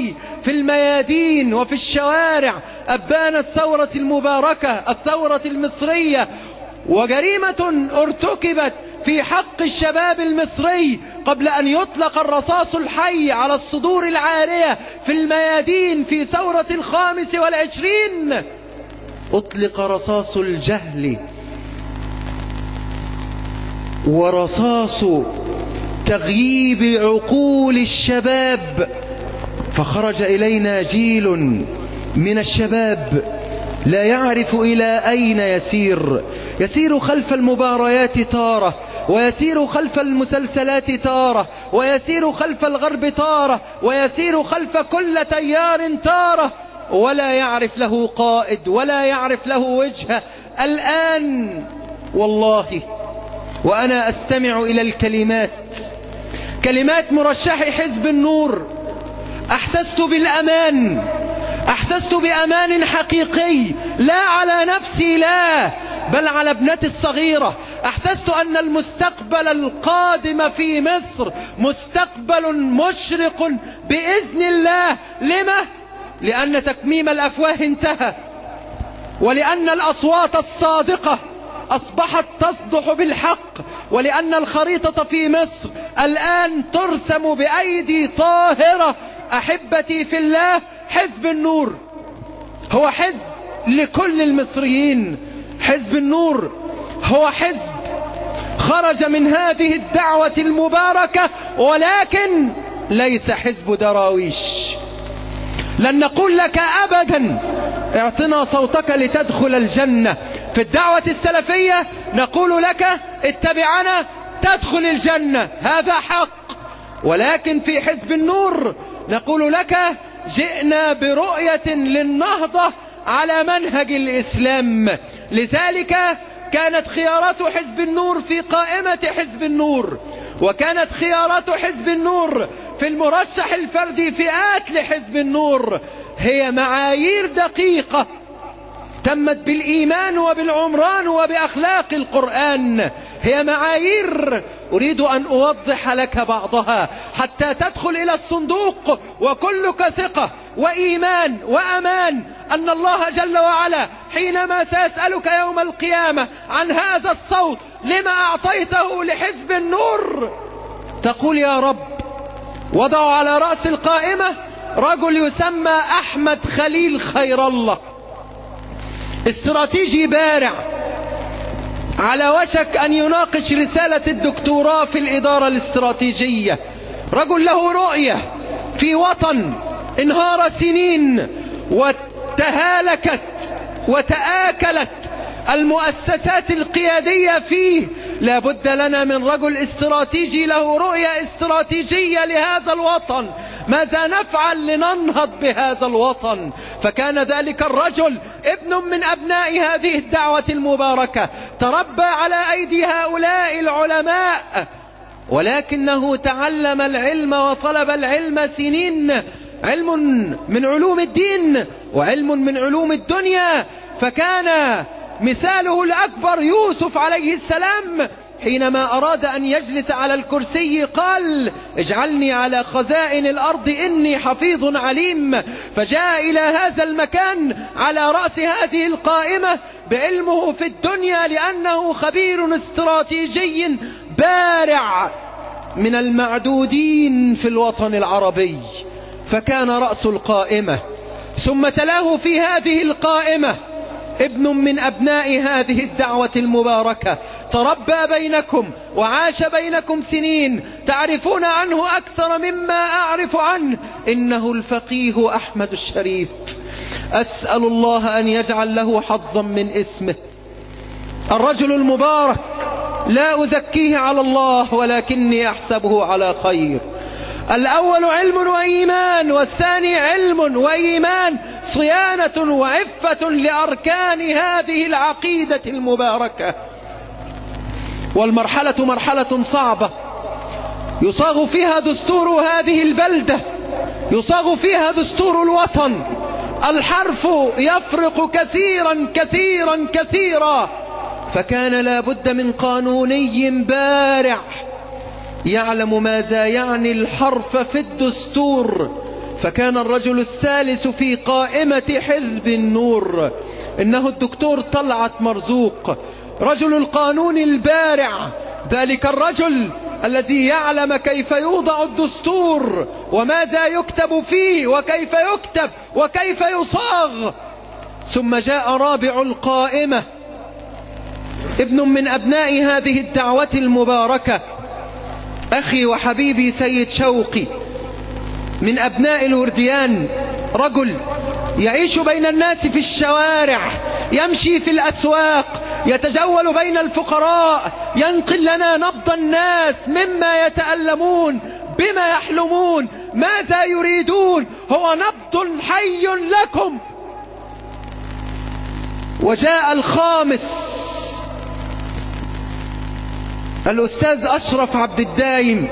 في الميادين وفي الشوارع أبان الثورة المباركة الثورة المصرية وجريمة ارتكبت في حق الشباب المصري قبل أن يطلق الرصاص الحي على الصدور العارية في الميادين في ثورة الخامس والعشرين أطلق رصاص الجهل ورصاص تغييب عقول الشباب فخرج إلينا جيل من الشباب لا يعرف إلى أين يسير يسير خلف المباريات تارة ويسير خلف المسلسلات تارة ويسير خلف الغرب تارة ويسير خلف كل تيار تارة ولا يعرف له قائد ولا يعرف له وجهة الآن والله وأنا أستمع إلى الكلمات كلمات مرشح حزب النور أحسست بالأمان أحسست بأمان حقيقي لا على نفسي لا بل على ابنتي الصغيرة أحسست أن المستقبل القادم في مصر مستقبل مشرق بإذن الله لما؟ لأن تكميم الأفواه انتهى ولأن الأصوات الصادقة أصبحت تصدح بالحق ولأن الخريطة في مصر الآن ترسم بأيدي طاهرة أحبتي في الله حزب النور هو حزب لكل المصريين حزب النور هو حزب خرج من هذه الدعوة المباركة ولكن ليس حزب دراويش لن نقول لك أبدا اعطنا صوتك لتدخل الجنة في الدعوة السلفية نقول لك اتبعنا تدخل الجنة هذا حق ولكن في حزب النور نقول لك جئنا برؤية للنهضة على منهج الإسلام لذلك كانت خيارات حزب النور في قائمة حزب النور وكانت خيارات حزب النور في المرشح الفردي فئات لحزب النور هي معايير دقيقة تمت بالإيمان وبالعمران وبأخلاق القرآن هي معايير أريد أن أوضح لك بعضها حتى تدخل إلى الصندوق وكلك ثقة وإيمان وأمان أن الله جل وعلا حينما سيسألك يوم القيامة عن هذا الصوت لما أعطيته لحزب النور تقول يا رب وضعوا على رأس القائمة رجل يسمى أحمد خليل خير الله استراتيجي بارع على وشك أن يناقش رسالة الدكتوراه في الإدارة الاستراتيجية رجل له رؤية في وطن انهار سنين وتهالكت وتآكلت المؤسسات القيادية فيه لابد لنا من رجل استراتيجي له رؤية استراتيجية لهذا الوطن ماذا نفعل لننهض بهذا الوطن فكان ذلك الرجل ابن من أبناء هذه الدعوة المباركة تربى على أيدي هؤلاء العلماء ولكنه تعلم العلم وطلب العلم سنين علم من علوم الدين وعلم من علوم الدنيا فكان مثاله الأكبر يوسف عليه السلام حينما أراد أن يجلس على الكرسي قال اجعلني على خزائن الأرض إني حفيظ عليم فجاء إلى هذا المكان على رأس هذه القائمة بعلمه في الدنيا لأنه خبير استراتيجي بارع من المعدودين في الوطن العربي فكان رأس القائمة ثم تلاه في هذه القائمة ابن من أبناء هذه الدعوة المباركة تربى بينكم وعاش بينكم سنين تعرفون عنه أكثر مما أعرف عنه إنه الفقيه أحمد الشريف أسأل الله أن يجعل له حظا من اسمه الرجل المبارك لا أزكيه على الله ولكني أحسبه على خير الأول علم وإيمان والثاني علم وإيمان صيانة وعفة لأركان هذه العقيدة المباركة والمرحلة مرحلة صعبة يصاغ فيها دستور هذه البلدة يصاغ فيها دستور الوطن الحرف يفرق كثيرا كثيرا كثيرا فكان لا بد من قانوني بارع يعلم ماذا يعني الحرف في الدستور فكان الرجل الثالث في قائمة حزب النور إنه الدكتور طلعت مرزوق رجل القانون البارع ذلك الرجل الذي يعلم كيف يوضع الدستور وماذا يكتب فيه وكيف يكتب وكيف يصاغ ثم جاء رابع القائمة ابن من أبناء هذه الدعوة المباركة أخي وحبيبي سيد شوقي من أبناء الورديان رجل يعيش بين الناس في الشوارع يمشي في الأسواق يتجول بين الفقراء ينقل لنا نبض الناس مما يتألمون بما يحلمون ماذا يريدون هو نبض حي لكم وجاء الخامس الأستاذ أشرف عبد الدايم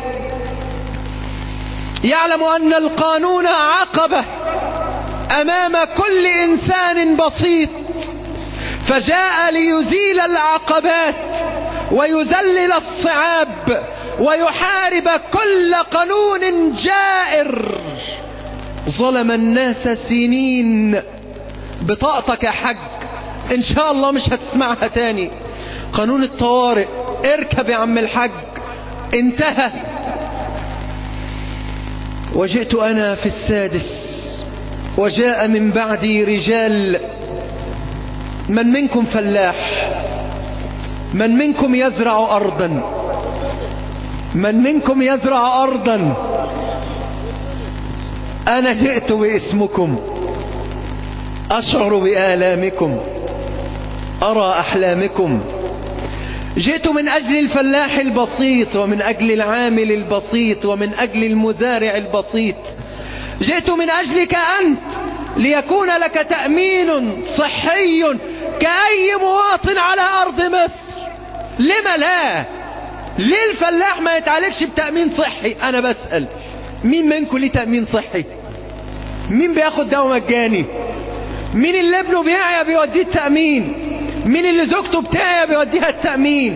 يعلم أن القانون عقبة أمام كل إنسان بسيط فجاء ليزيل العقبات ويذلل الصعاب ويحارب كل قانون جائر ظلم الناس سنين بطاقتك يا حج ان شاء الله مش هتسمعها تاني قانون الطوارئ اركب يا عم الحج انتهى وجئت انا في السادس وجاء من بعدي رجال من منكم فلاح من منكم يزرع ارضا من منكم يزرع ارضا انا جئت باسمكم اشعر بالامكم ارى احلامكم جئت من اجل الفلاح البسيط ومن اجل العامل البسيط ومن اجل المزارع البسيط جئت من اجلك انت ليكون لك تأمين صحي كأي مواطن على أرض مصر لما لا ليه الفلاح ما يتعالجش بتأمين صحي أنا بسأل مين منكم ليه تأمين صحي مين بياخد دواء مجاني مين اللي ابنه بيعيا بيوديه التأمين مين اللي زوجته بتعيا بيوديها التأمين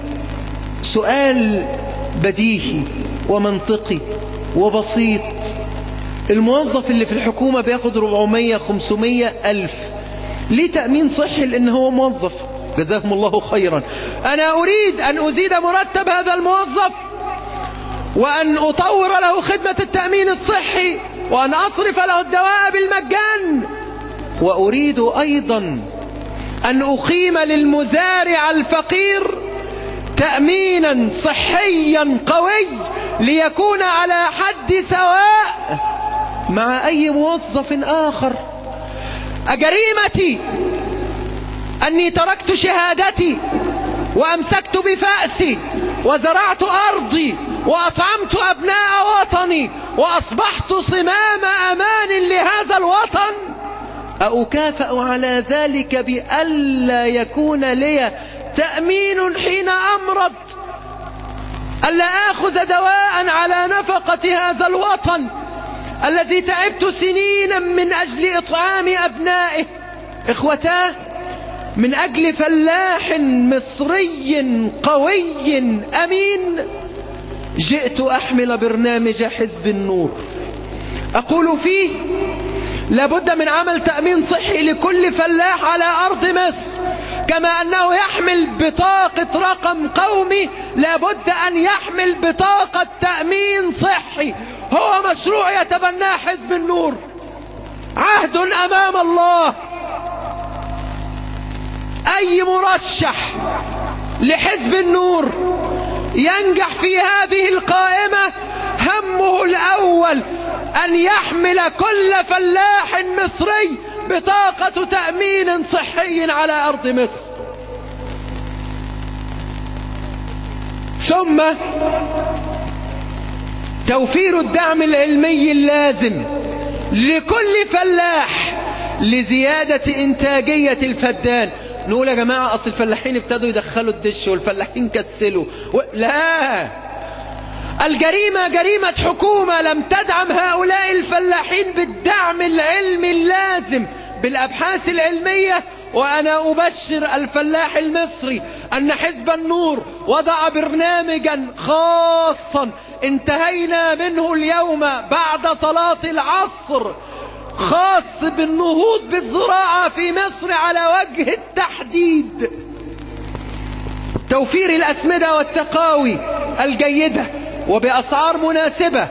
سؤال بديهي ومنطقي وبسيط الموظف اللي في الحكومة بياخد 400 500 ألف ليه تأمين صحي لأن هو موظف جزاهم الله خيرا أنا أريد أن أزيد مرتب هذا الموظف وأن أطور له خدمة التأمين الصحي وأن أصرف له الدواء بالمجان وأريد أيضا أن أقيم للمزارع الفقير تأمينا صحيا قوي ليكون على حد سواء مع أي موظف آخر أجريمتي أني تركت شهادتي وأمسكت بفأسي وزرعت أرضي وأطعمت أبناء وطني وأصبحت صمام أمان لهذا الوطن أكافأ على ذلك بألا يكون لي تأمين حين أمرض ألا آخذ دواء على نفقة هذا الوطن الذي تعبت سنينا من أجل إطعام أبنائه إخوتاه من أجل فلاح مصري قوي أمين جئت أحمل برنامج حزب النور أقول فيه لابد من عمل تأمين صحي لكل فلاح على أرض مصر كما أنه يحمل بطاقة رقم قومي لابد أن يحمل بطاقة تأمين صحي هو مشروع يتبناه حزب النور عهد أمام الله أي مرشح لحزب النور ينجح في هذه القائمة همه الأول أن يحمل كل فلاح مصري بطاقة تأمين صحي على أرض مصر ثم توفير الدعم العلمي اللازم لكل فلاح لزيادة إنتاجية الفدان نقول يا جماعة أصل الفلاحين ابتدوا يدخلوا الدش والفلاحين كسلوا و... لا الجريمة جريمة حكومة لم تدعم هؤلاء الفلاحين بالدعم العلمي اللازم بالأبحاث العلمية وأنا أبشر الفلاح المصري أن حزب النور وضع برنامجا خاصا انتهينا منه اليوم بعد صلاة العصر خاص بالنهوض بالزراعة في مصر على وجه التحديد توفير الأسمدة والتقاوي الجيدة وبأسعار مناسبة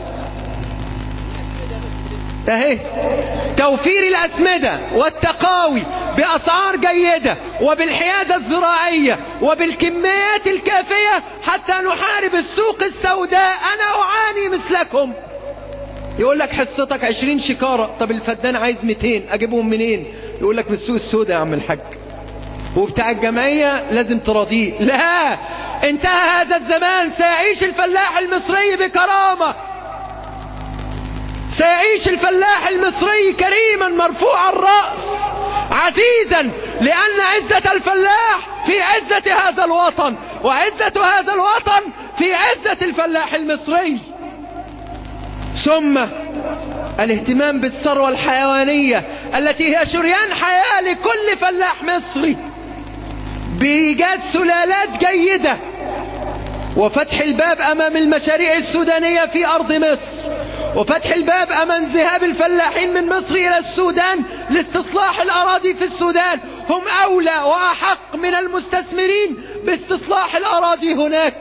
اهي توفير الأسمدة والتقاوي بأسعار جيدة وبالحيادة الزراعية وبالكميات الكافية حتى نحارب السوق السوداء أنا أعاني مثلكم يقول لك حصتك عشرين شكارة طب الفدان عايز 200 أجيبهم منين يقول لك من السوق السوداء يا عم الحاج وبتاع الجمعية لازم تراضيه لا انتهى هذا الزمان سيعيش الفلاح المصري بكرامة سيعيش الفلاح المصري كريما مرفوع الرأس عزيزا لأن عزة الفلاح في عزة هذا الوطن وعزة هذا الوطن في عزة الفلاح المصري ثم الاهتمام بالثروة الحيوانية التي هي شريان حياة لكل فلاح مصري بإيجاد سلالات جيدة وفتح الباب أمام المشاريع السودانية في أرض مصر وفتح الباب أمام ذهاب الفلاحين من مصر إلى السودان لاستصلاح الأراضي في السودان هم أولى وأحق من المستثمرين باستصلاح الأراضي هناك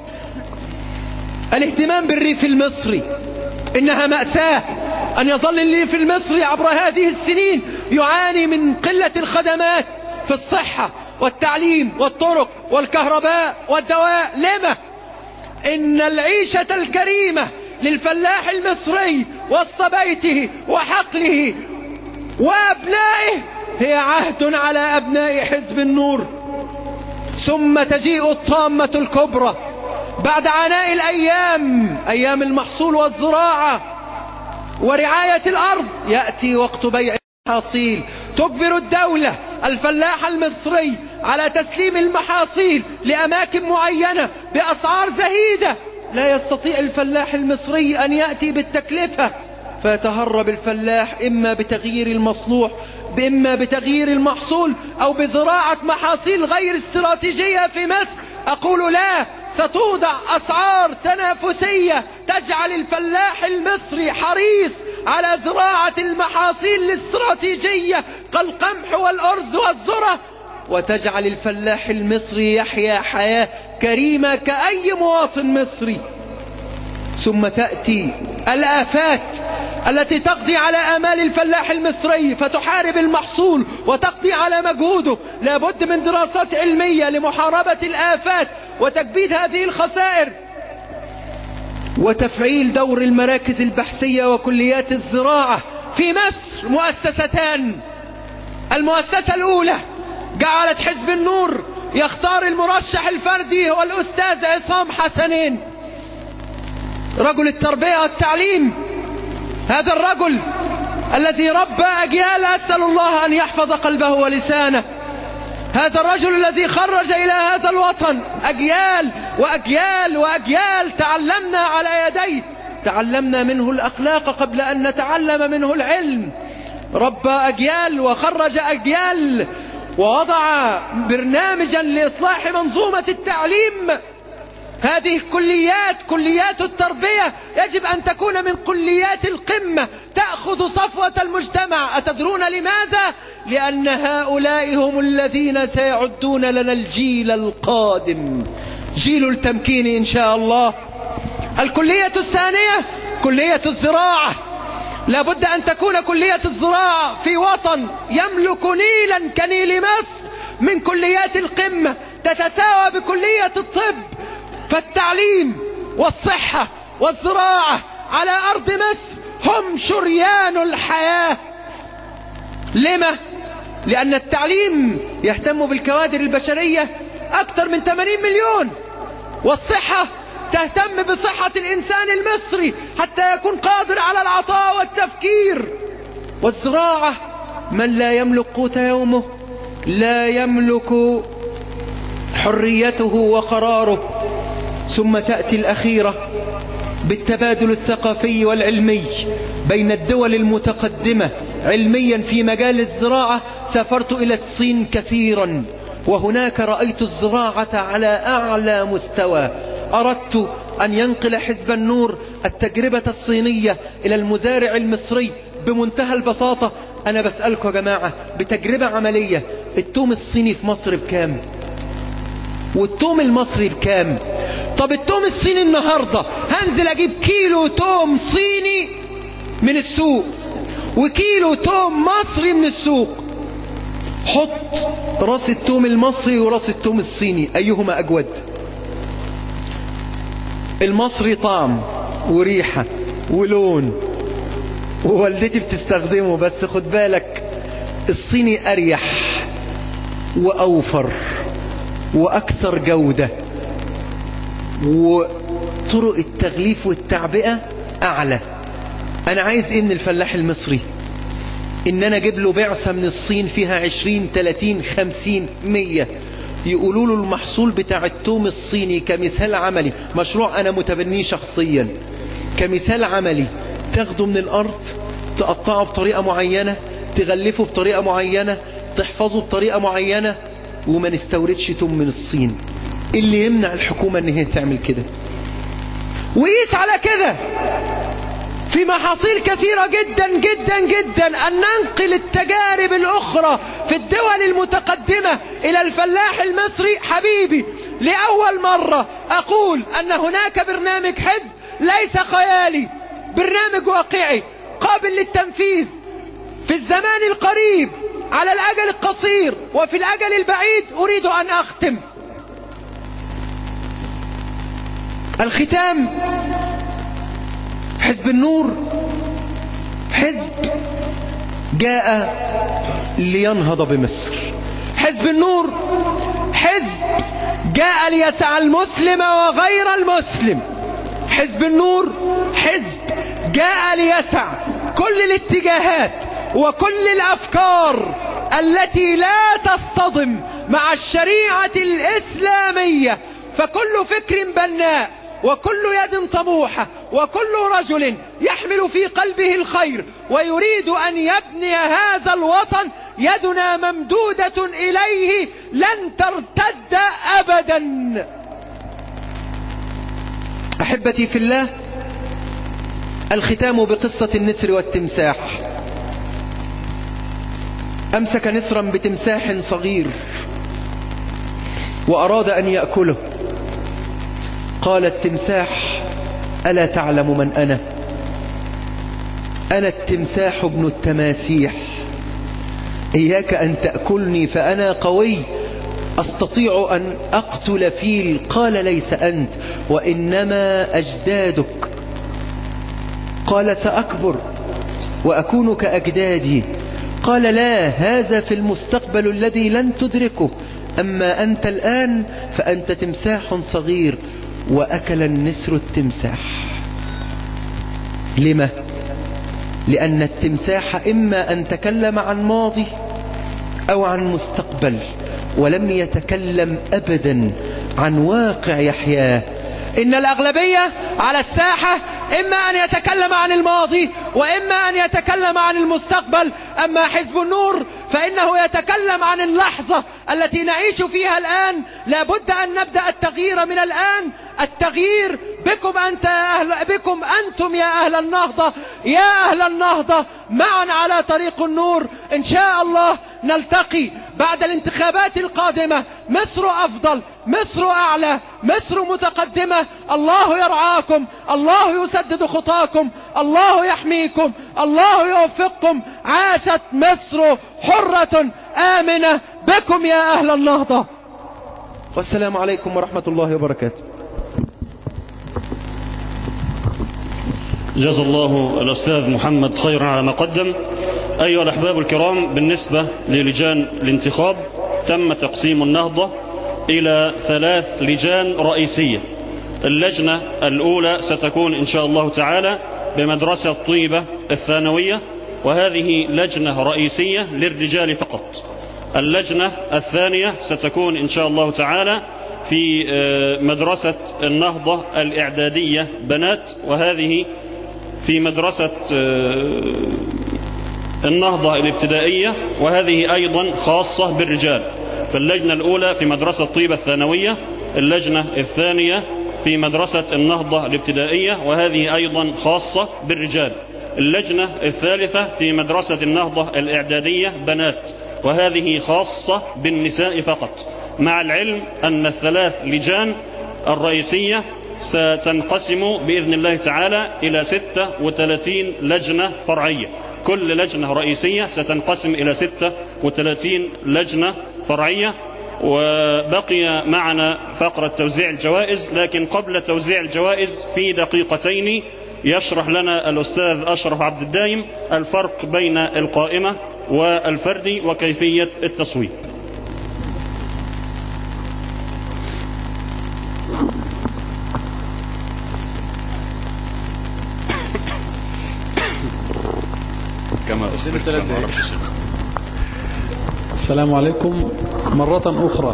الاهتمام بالريف المصري إنها مأساة أن يظل الريف المصري عبر هذه السنين يعاني من قلة الخدمات في الصحة والتعليم والطرق والكهرباء والدواء لما إن العيشة الكريمة للفلاح المصري وسط بيته وحقله وأبنائه هي عهد على أبناء حزب النور ثم تجيء الطامة الكبرى بعد عناء الأيام أيام المحصول والزراعة ورعاية الأرض يأتي وقت بيع المحاصيل تجبر الدولة الفلاح المصري على تسليم المحاصيل لأماكن معينة بأسعار زهيدة لا يستطيع الفلاح المصري أن يأتي بالتكلفة فيتهرب الفلاح إما بتغيير المصلوح إما بتغيير المحصول أو بزراعة محاصيل غير استراتيجية في مصر أقول لا ستوضع أسعار تنافسية تجعل الفلاح المصري حريص على زراعة المحاصيل الاستراتيجية كالقمح والأرز والذرة وتجعل الفلاح المصري يحيا حياة كريمة كأي مواطن مصري ثم تأتي الآفات التي تقضي على آمال الفلاح المصري فتحارب المحصول وتقضي على مجهوده لابد من دراسات علمية لمحاربة الآفات وتكبيد هذه الخسائر وتفعيل دور المراكز البحثية وكليات الزراعة في مصر مؤسستان المؤسسة الأولى جعلت حزب النور يختار المرشح الفردي هو الأستاذ عصام حسنين رجل التربية والتعليم هذا الرجل الذي ربى أجيال أسأل الله أن يحفظ قلبه ولسانه هذا الرجل الذي خرج إلى هذا الوطن أجيال وأجيال وأجيال تعلمنا على يديه تعلمنا منه الأخلاق قبل أن نتعلم منه العلم ربى أجيال وخرج أجيال ووضع برنامجا لإصلاح منظومة التعليم هذه كليات كليات التربية يجب أن تكون من كليات القمة تأخذ صفوة المجتمع أتدرون لماذا؟ لأن هؤلاء هم الذين سيعدون لنا الجيل القادم جيل التمكين إن شاء الله الكلية الثانية كلية الزراعة لابد أن تكون كلية الزراعة في وطن يملك نيلا كنيل مصر من كليات القمة تتساوى بكلية الطب فالتعليم والصحة والزراعة على أرض مصر هم شريان الحياة لما؟ لأن التعليم يهتم بالكوادر البشرية أكثر من 80 مليون والصحة تهتم بصحة الإنسان المصري حتى يكون قادر على العطاء والتفكير والزراعة من لا يملك قوت يومه لا يملك حريته وقراره ثم تأتي الأخيرة بالتبادل الثقافي والعلمي بين الدول المتقدمة علميا في مجال الزراعة سافرت إلى الصين كثيرا وهناك رأيت الزراعة على أعلى مستوى أردت أن ينقل حزب النور التجربة الصينية إلى المزارع المصري بمنتهى البساطة أنا بسألكم يا جماعة بتجربة عملية التوم الصيني في مصر بكام والتوم المصري بكام طب التوم الصيني النهاردة هنزل أجيب كيلو توم صيني من السوق وكيلو توم مصري من السوق حط راس التوم المصري وراس التوم الصيني أيهما أجود المصري طعم وريحة ولون ووالدتي بتستخدمه بس خد بالك الصيني أريح وأوفر وأكثر جودة وطرق التغليف والتعبئة أعلى أنا عايز إيه من الفلاح المصري إن أنا أجيب له بعثة من الصين فيها عشرين تلاتين خمسين مية يقولوا له المحصول بتاع التوم الصيني كمثال عملي مشروع أنا متبنيه شخصيا كمثال عملي تاخده من الأرض تقطعه بطريقة معينة تغلفه بطريقة معينة تحفظه بطريقة معينة وما نستوردش توم من الصين اللي يمنع الحكومة ان هي تعمل كده وقيس على كده في محاصيل كثيرة جدا جدا جدا أن ننقل التجارب الأخرى في الدول المتقدمة إلى الفلاح المصري حبيبي لأول مرة أقول أن هناك برنامج حزب ليس خيالي برنامج واقعي قابل للتنفيذ في الزمان القريب على الأجل القصير وفي الأجل البعيد أريد أن أختم الختام حزب النور حزب جاء لينهض بمصر حزب النور حزب جاء ليسع المسلم وغير المسلم حزب النور حزب جاء ليسع كل الاتجاهات وكل الأفكار التي لا تصطدم مع الشريعة الإسلامية فكل فكر بناء وكل يد طموحة وكل رجل يحمل في قلبه الخير ويريد أن يبني هذا الوطن يدنا ممدودة إليه لن ترتد أبدا أحبتي في الله الختام بقصة النسر والتمساح أمسك نسرا بتمساح صغير وأراد أن يأكله قال التمساح ألا تعلم من أنا أنا التمساح ابن التماسيح إياك أن تأكلني فأنا قوي أستطيع أن أقتل فيل قال ليس أنت وإنما أجدادك قال سأكبر وأكون كأجدادي قال لا هذا في المستقبل الذي لن تدركه أما أنت الآن فأنت تمساح صغير وأكل النسر التمساح لما؟ لأن التمساح إما أن تكلم عن ماضي أو عن مستقبل ولم يتكلم أبدا عن واقع يحياه إن الأغلبية على الساحة إما أن يتكلم عن الماضي وإما أن يتكلم عن المستقبل أما حزب النور فإنه يتكلم عن اللحظة التي نعيش فيها الآن لابد أن نبدأ التغيير من الآن التغيير بكم أنت يا أهل بكم أنتم يا أهل النهضة يا أهل النهضة معا على طريق النور إن شاء الله نلتقي بعد الانتخابات القادمة مصر أفضل مصر أعلى مصر متقدمة الله يرعاكم الله يسدد خطاكم الله يحميكم الله يوفقكم عاشت مصر حرة آمنة بكم يا أهل النهضة والسلام عليكم ورحمة الله وبركاته جزا الله الأستاذ محمد خيرا على ما قدم أيها الأحباب الكرام بالنسبة للجان الانتخاب تم تقسيم النهضة إلى ثلاث لجان رئيسية اللجنة الأولى ستكون إن شاء الله تعالى بمدرسة طيبة الثانوية وهذه لجنة رئيسية للرجال فقط اللجنة الثانية ستكون إن شاء الله تعالى في مدرسة النهضة الإعدادية بنات وهذه في مدرسة النهضة الابتدائية وهذه أيضا خاصة بالرجال فاللجنة الأولى في مدرسة طيبة الثانوية اللجنة الثانية في مدرسة النهضة الابتدائية وهذه أيضا خاصة بالرجال اللجنة الثالثة في مدرسة النهضة الإعدادية بنات وهذه خاصة بالنساء فقط مع العلم أن الثلاث لجان الرئيسية ستنقسم بإذن الله تعالى إلى 36 لجنة فرعية كل لجنة رئيسية ستنقسم إلى 36 لجنة فرعية وبقي معنا فقرة توزيع الجوائز لكن قبل توزيع الجوائز في دقيقتين يشرح لنا الأستاذ أشرف عبد الدايم الفرق بين القائمة والفرد وكيفية التصويت كما السلام عليكم مرة أخرى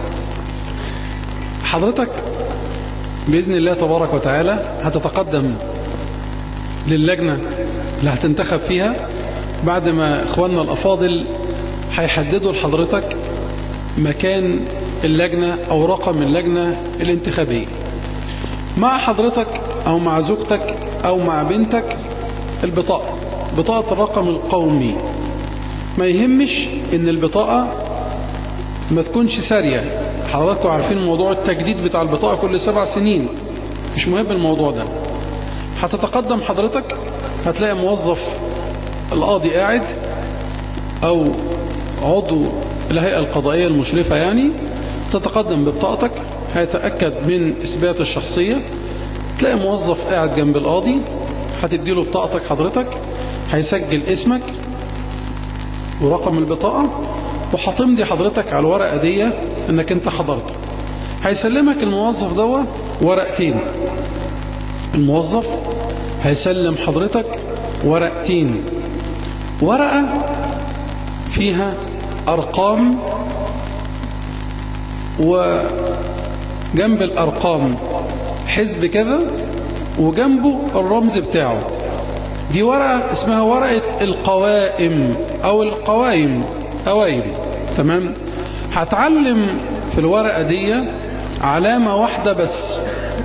حضرتك بإذن الله تبارك وتعالى هتتقدم للجنة اللي هتنتخب فيها بعد ما إخواننا الأفاضل هيحددوا لحضرتك مكان اللجنة أو رقم اللجنة الانتخابية مع حضرتك أو مع زوجتك أو مع بنتك البطاقة بطاقة الرقم القومي ما يهمش ان البطاقة ما تكونش سارية حضراتكم عارفين موضوع التجديد بتاع البطاقة كل سبع سنين مش مهم الموضوع ده هتتقدم حضرتك هتلاقي موظف القاضي قاعد او عضو الهيئة القضائية المشرفة يعني تتقدم ببطاقتك هيتأكد من إثبات الشخصية تلاقي موظف قاعد جنب القاضي هتديله بطاقتك حضرتك هيسجل اسمك ورقم البطاقة وهتمضي حضرتك على الورقة دي انك انت حضرت هيسلمك الموظف دوا ورقتين الموظف هيسلم حضرتك ورقتين ورقة فيها أرقام وجنب الأرقام حزب كذا وجنبه الرمز بتاعه دي ورقة اسمها ورقة القوائم او القوائم قوائم تمام هتعلم في الورقة دي علامة واحدة بس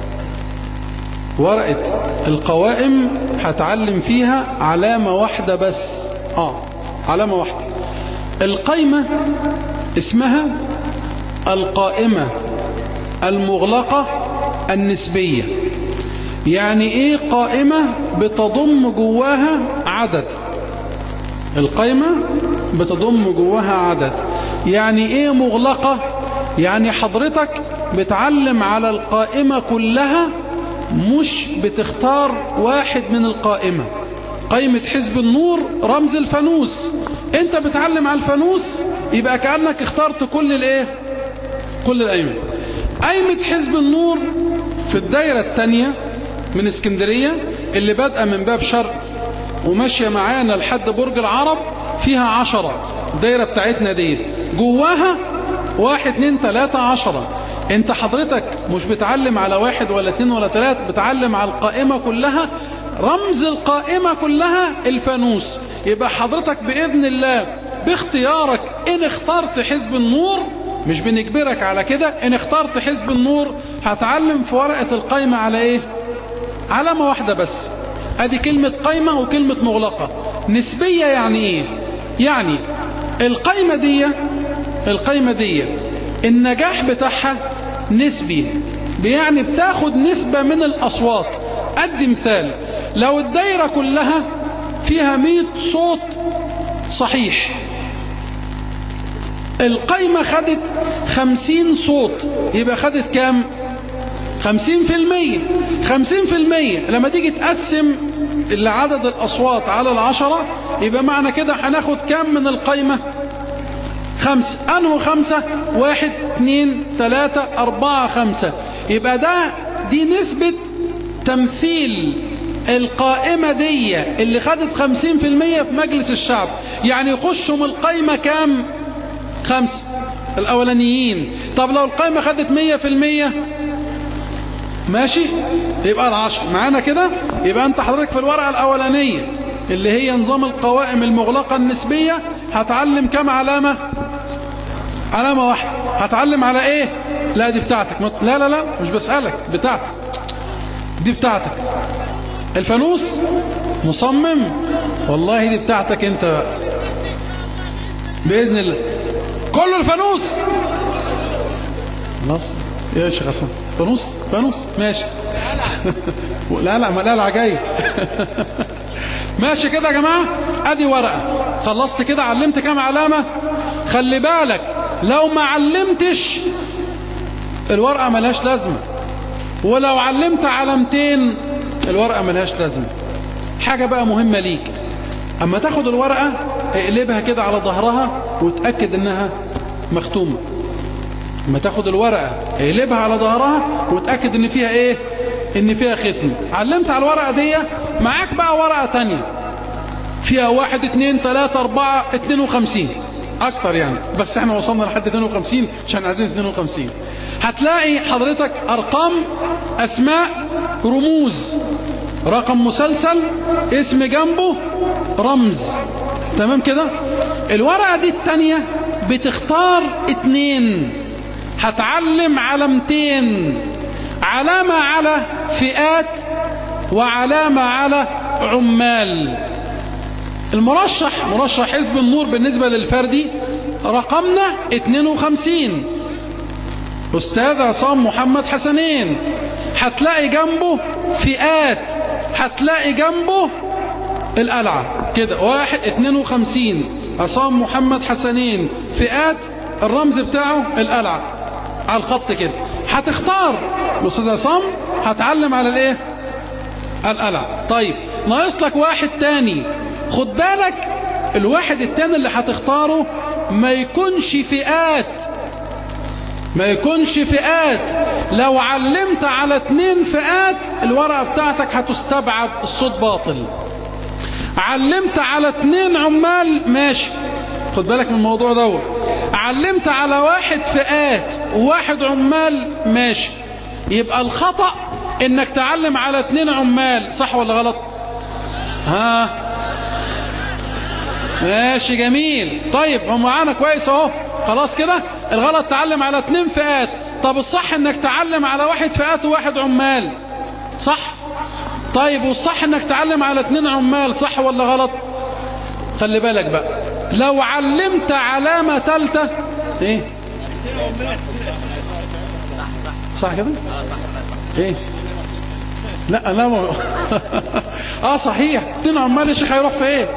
ورقة القوائم هتعلم فيها علامة واحدة بس اه علامة واحدة القايمة اسمها القائمة المغلقة النسبية يعني ايه قائمة بتضم جواها عدد القائمة بتضم جواها عدد يعني ايه مغلقة يعني حضرتك بتعلم على القائمة كلها مش بتختار واحد من القائمة قائمة حزب النور رمز الفانوس انت بتعلم على الفانوس يبقى كأنك اخترت كل الايه كل القائمة قائمة حزب النور في الدايرة الثانية من اسكندرية اللي بادئه من باب شرق وماشية معانا لحد برج العرب فيها عشرة الدايرة بتاعتنا دي جواها واحد اتنين تلاتة عشرة انت حضرتك مش بتعلم على واحد ولا اتنين ولا تلاتة بتعلم على القائمة كلها رمز القائمة كلها الفانوس يبقى حضرتك بإذن الله باختيارك ان اخترت حزب النور مش بنجبرك على كده ان اخترت حزب النور هتعلم في ورقة القائمة على ايه علامة واحدة بس ادي كلمة قايمة وكلمة مغلقة نسبية يعني ايه يعني القايمة دي القايمة دي النجاح بتاعها نسبي يعني بتاخد نسبة من الاصوات ادي مثال لو الدايرة كلها فيها 100 صوت صحيح القايمة خدت 50 صوت يبقى خدت كام خمسين في المية خمسين في المية لما تيجي تقسم عدد الأصوات على العشرة يبقى معنى كده هناخد كام من القايمة خمسة أنه خمسة واحد اثنين ثلاثة أربعة خمسة يبقى ده دي نسبة تمثيل القائمة دي اللي خدت خمسين في المية في مجلس الشعب يعني يخشوا من القايمة كام خمسة الأولانيين طب لو القايمة خدت مية في المية ماشي يبقى العشر معانا كده يبقى انت حضرتك في الورقة الاولانية اللي هي نظام القوائم المغلقة النسبية هتعلم كم علامة علامة واحدة هتعلم على ايه لا دي بتاعتك ما- لا لا لا مش بسألك بتاعتك دي بتاعتك الفانوس مصمم والله دي بتاعتك انت بقى. بإذن الله كله الفانوس خلاص يا شيخ حسن فانوس فانوس ماشي لا لا ما لا جاي ماشي كده يا جماعة ادي ورقة خلصت كده علمت كام علامة خلي بالك لو ما علمتش الورقة ملهاش لازمة ولو علمت علامتين الورقة ملهاش لازمة حاجة بقى مهمة ليك اما تاخد الورقة اقلبها كده على ظهرها وتأكد انها مختومة اما تاخد الورقة اقلبها على ظهرها وتأكد ان فيها ايه ان فيها ختم علمت على الورقة دي معاك بقى ورقة تانية فيها واحد اتنين تلاتة اربعة اتنين وخمسين اكتر يعني بس احنا وصلنا لحد 52 عشان عايزين 52 هتلاقي حضرتك ارقام اسماء رموز رقم مسلسل اسم جنبه رمز تمام كده الورقة دي التانية بتختار اتنين هتعلم علامتين علامة على فئات وعلامة على عمال المرشح مرشح حزب النور بالنسبة للفردي رقمنا 52 أستاذ عصام محمد حسنين هتلاقي جنبه فئات هتلاقي جنبه القلعة كده واحد 52 عصام محمد حسنين فئات الرمز بتاعه القلعة على الخط كده هتختار الأستاذ عصام هتعلم على الايه القلعة طيب ناقص لك واحد تاني خد بالك الواحد التاني اللي هتختاره ما يكونش فئات ما يكونش فئات لو علمت على اتنين فئات الورقة بتاعتك هتستبعد الصوت باطل علمت على اتنين عمال ماشي خد بالك من الموضوع دوت علمت على واحد فئات وواحد عمال ماشي يبقى الخطأ انك تعلم على اتنين عمال صح ولا غلط ها ماشي جميل طيب هم معانا كويس اهو خلاص كده الغلط تعلم على اتنين فئات طب الصح انك تعلم على واحد فئات وواحد عمال صح طيب والصح انك تعلم على اتنين عمال صح ولا غلط خلي بالك بقى لو علمت علامة تالتة ايه صح كده ايه لا لا ما... اه صحيح اتنين عمال الشيخ هيروح في ايه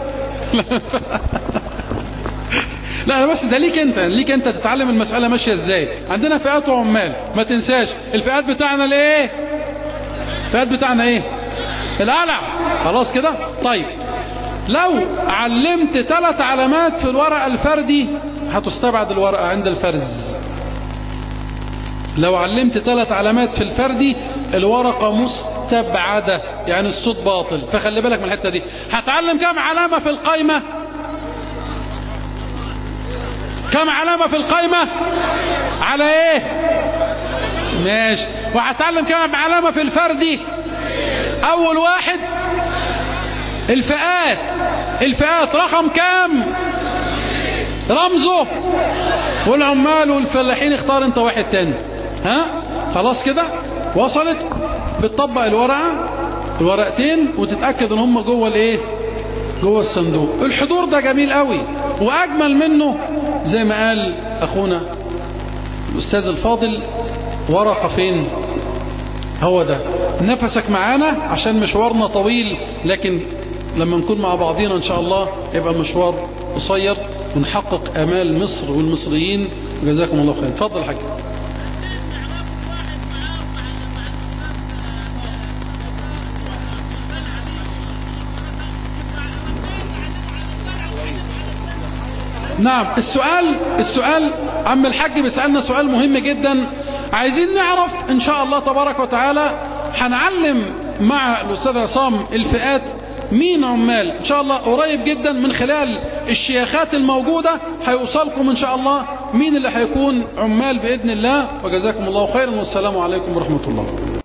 لا أنا بس ده ليك انت ليك انت تتعلم المسألة ماشية ازاي عندنا فئات وعمال ما تنساش الفئات بتاعنا الايه الفئات بتاعنا ايه القلع خلاص كده طيب لو علمت ثلاث علامات في الورقة الفردي هتستبعد الورقة عند الفرز لو علمت ثلاث علامات في الفردي الورقة مستبعدة يعني الصوت باطل فخلي بالك من الحتة دي هتعلم كم علامة في القايمة كم علامة في القايمة على ايه ماشي وهتعلم كم علامة في الفردي اول واحد الفئات الفئات رقم كام رمزه والعمال والفلاحين اختار انت واحد تاني ها خلاص كده وصلت بتطبق الورقة الورقتين وتتأكد ان هم جوه الايه جوه الصندوق الحضور ده جميل قوي واجمل منه زي ما قال اخونا الاستاذ الفاضل ورقة فين هو ده نفسك معانا عشان مشوارنا طويل لكن لما نكون مع بعضينا ان شاء الله يبقى المشوار قصير ونحقق امال مصر والمصريين وجزاكم الله خير اتفضل يا حاج نعم السؤال السؤال عم الحاج بيسألنا سؤال مهم جدا عايزين نعرف ان شاء الله تبارك وتعالى هنعلم مع الاستاذ عصام الفئات مين عمال ان شاء الله قريب جدا من خلال الشيخات الموجودة هيوصلكم ان شاء الله مين اللي هيكون عمال باذن الله وجزاكم الله خيرا والسلام عليكم ورحمة الله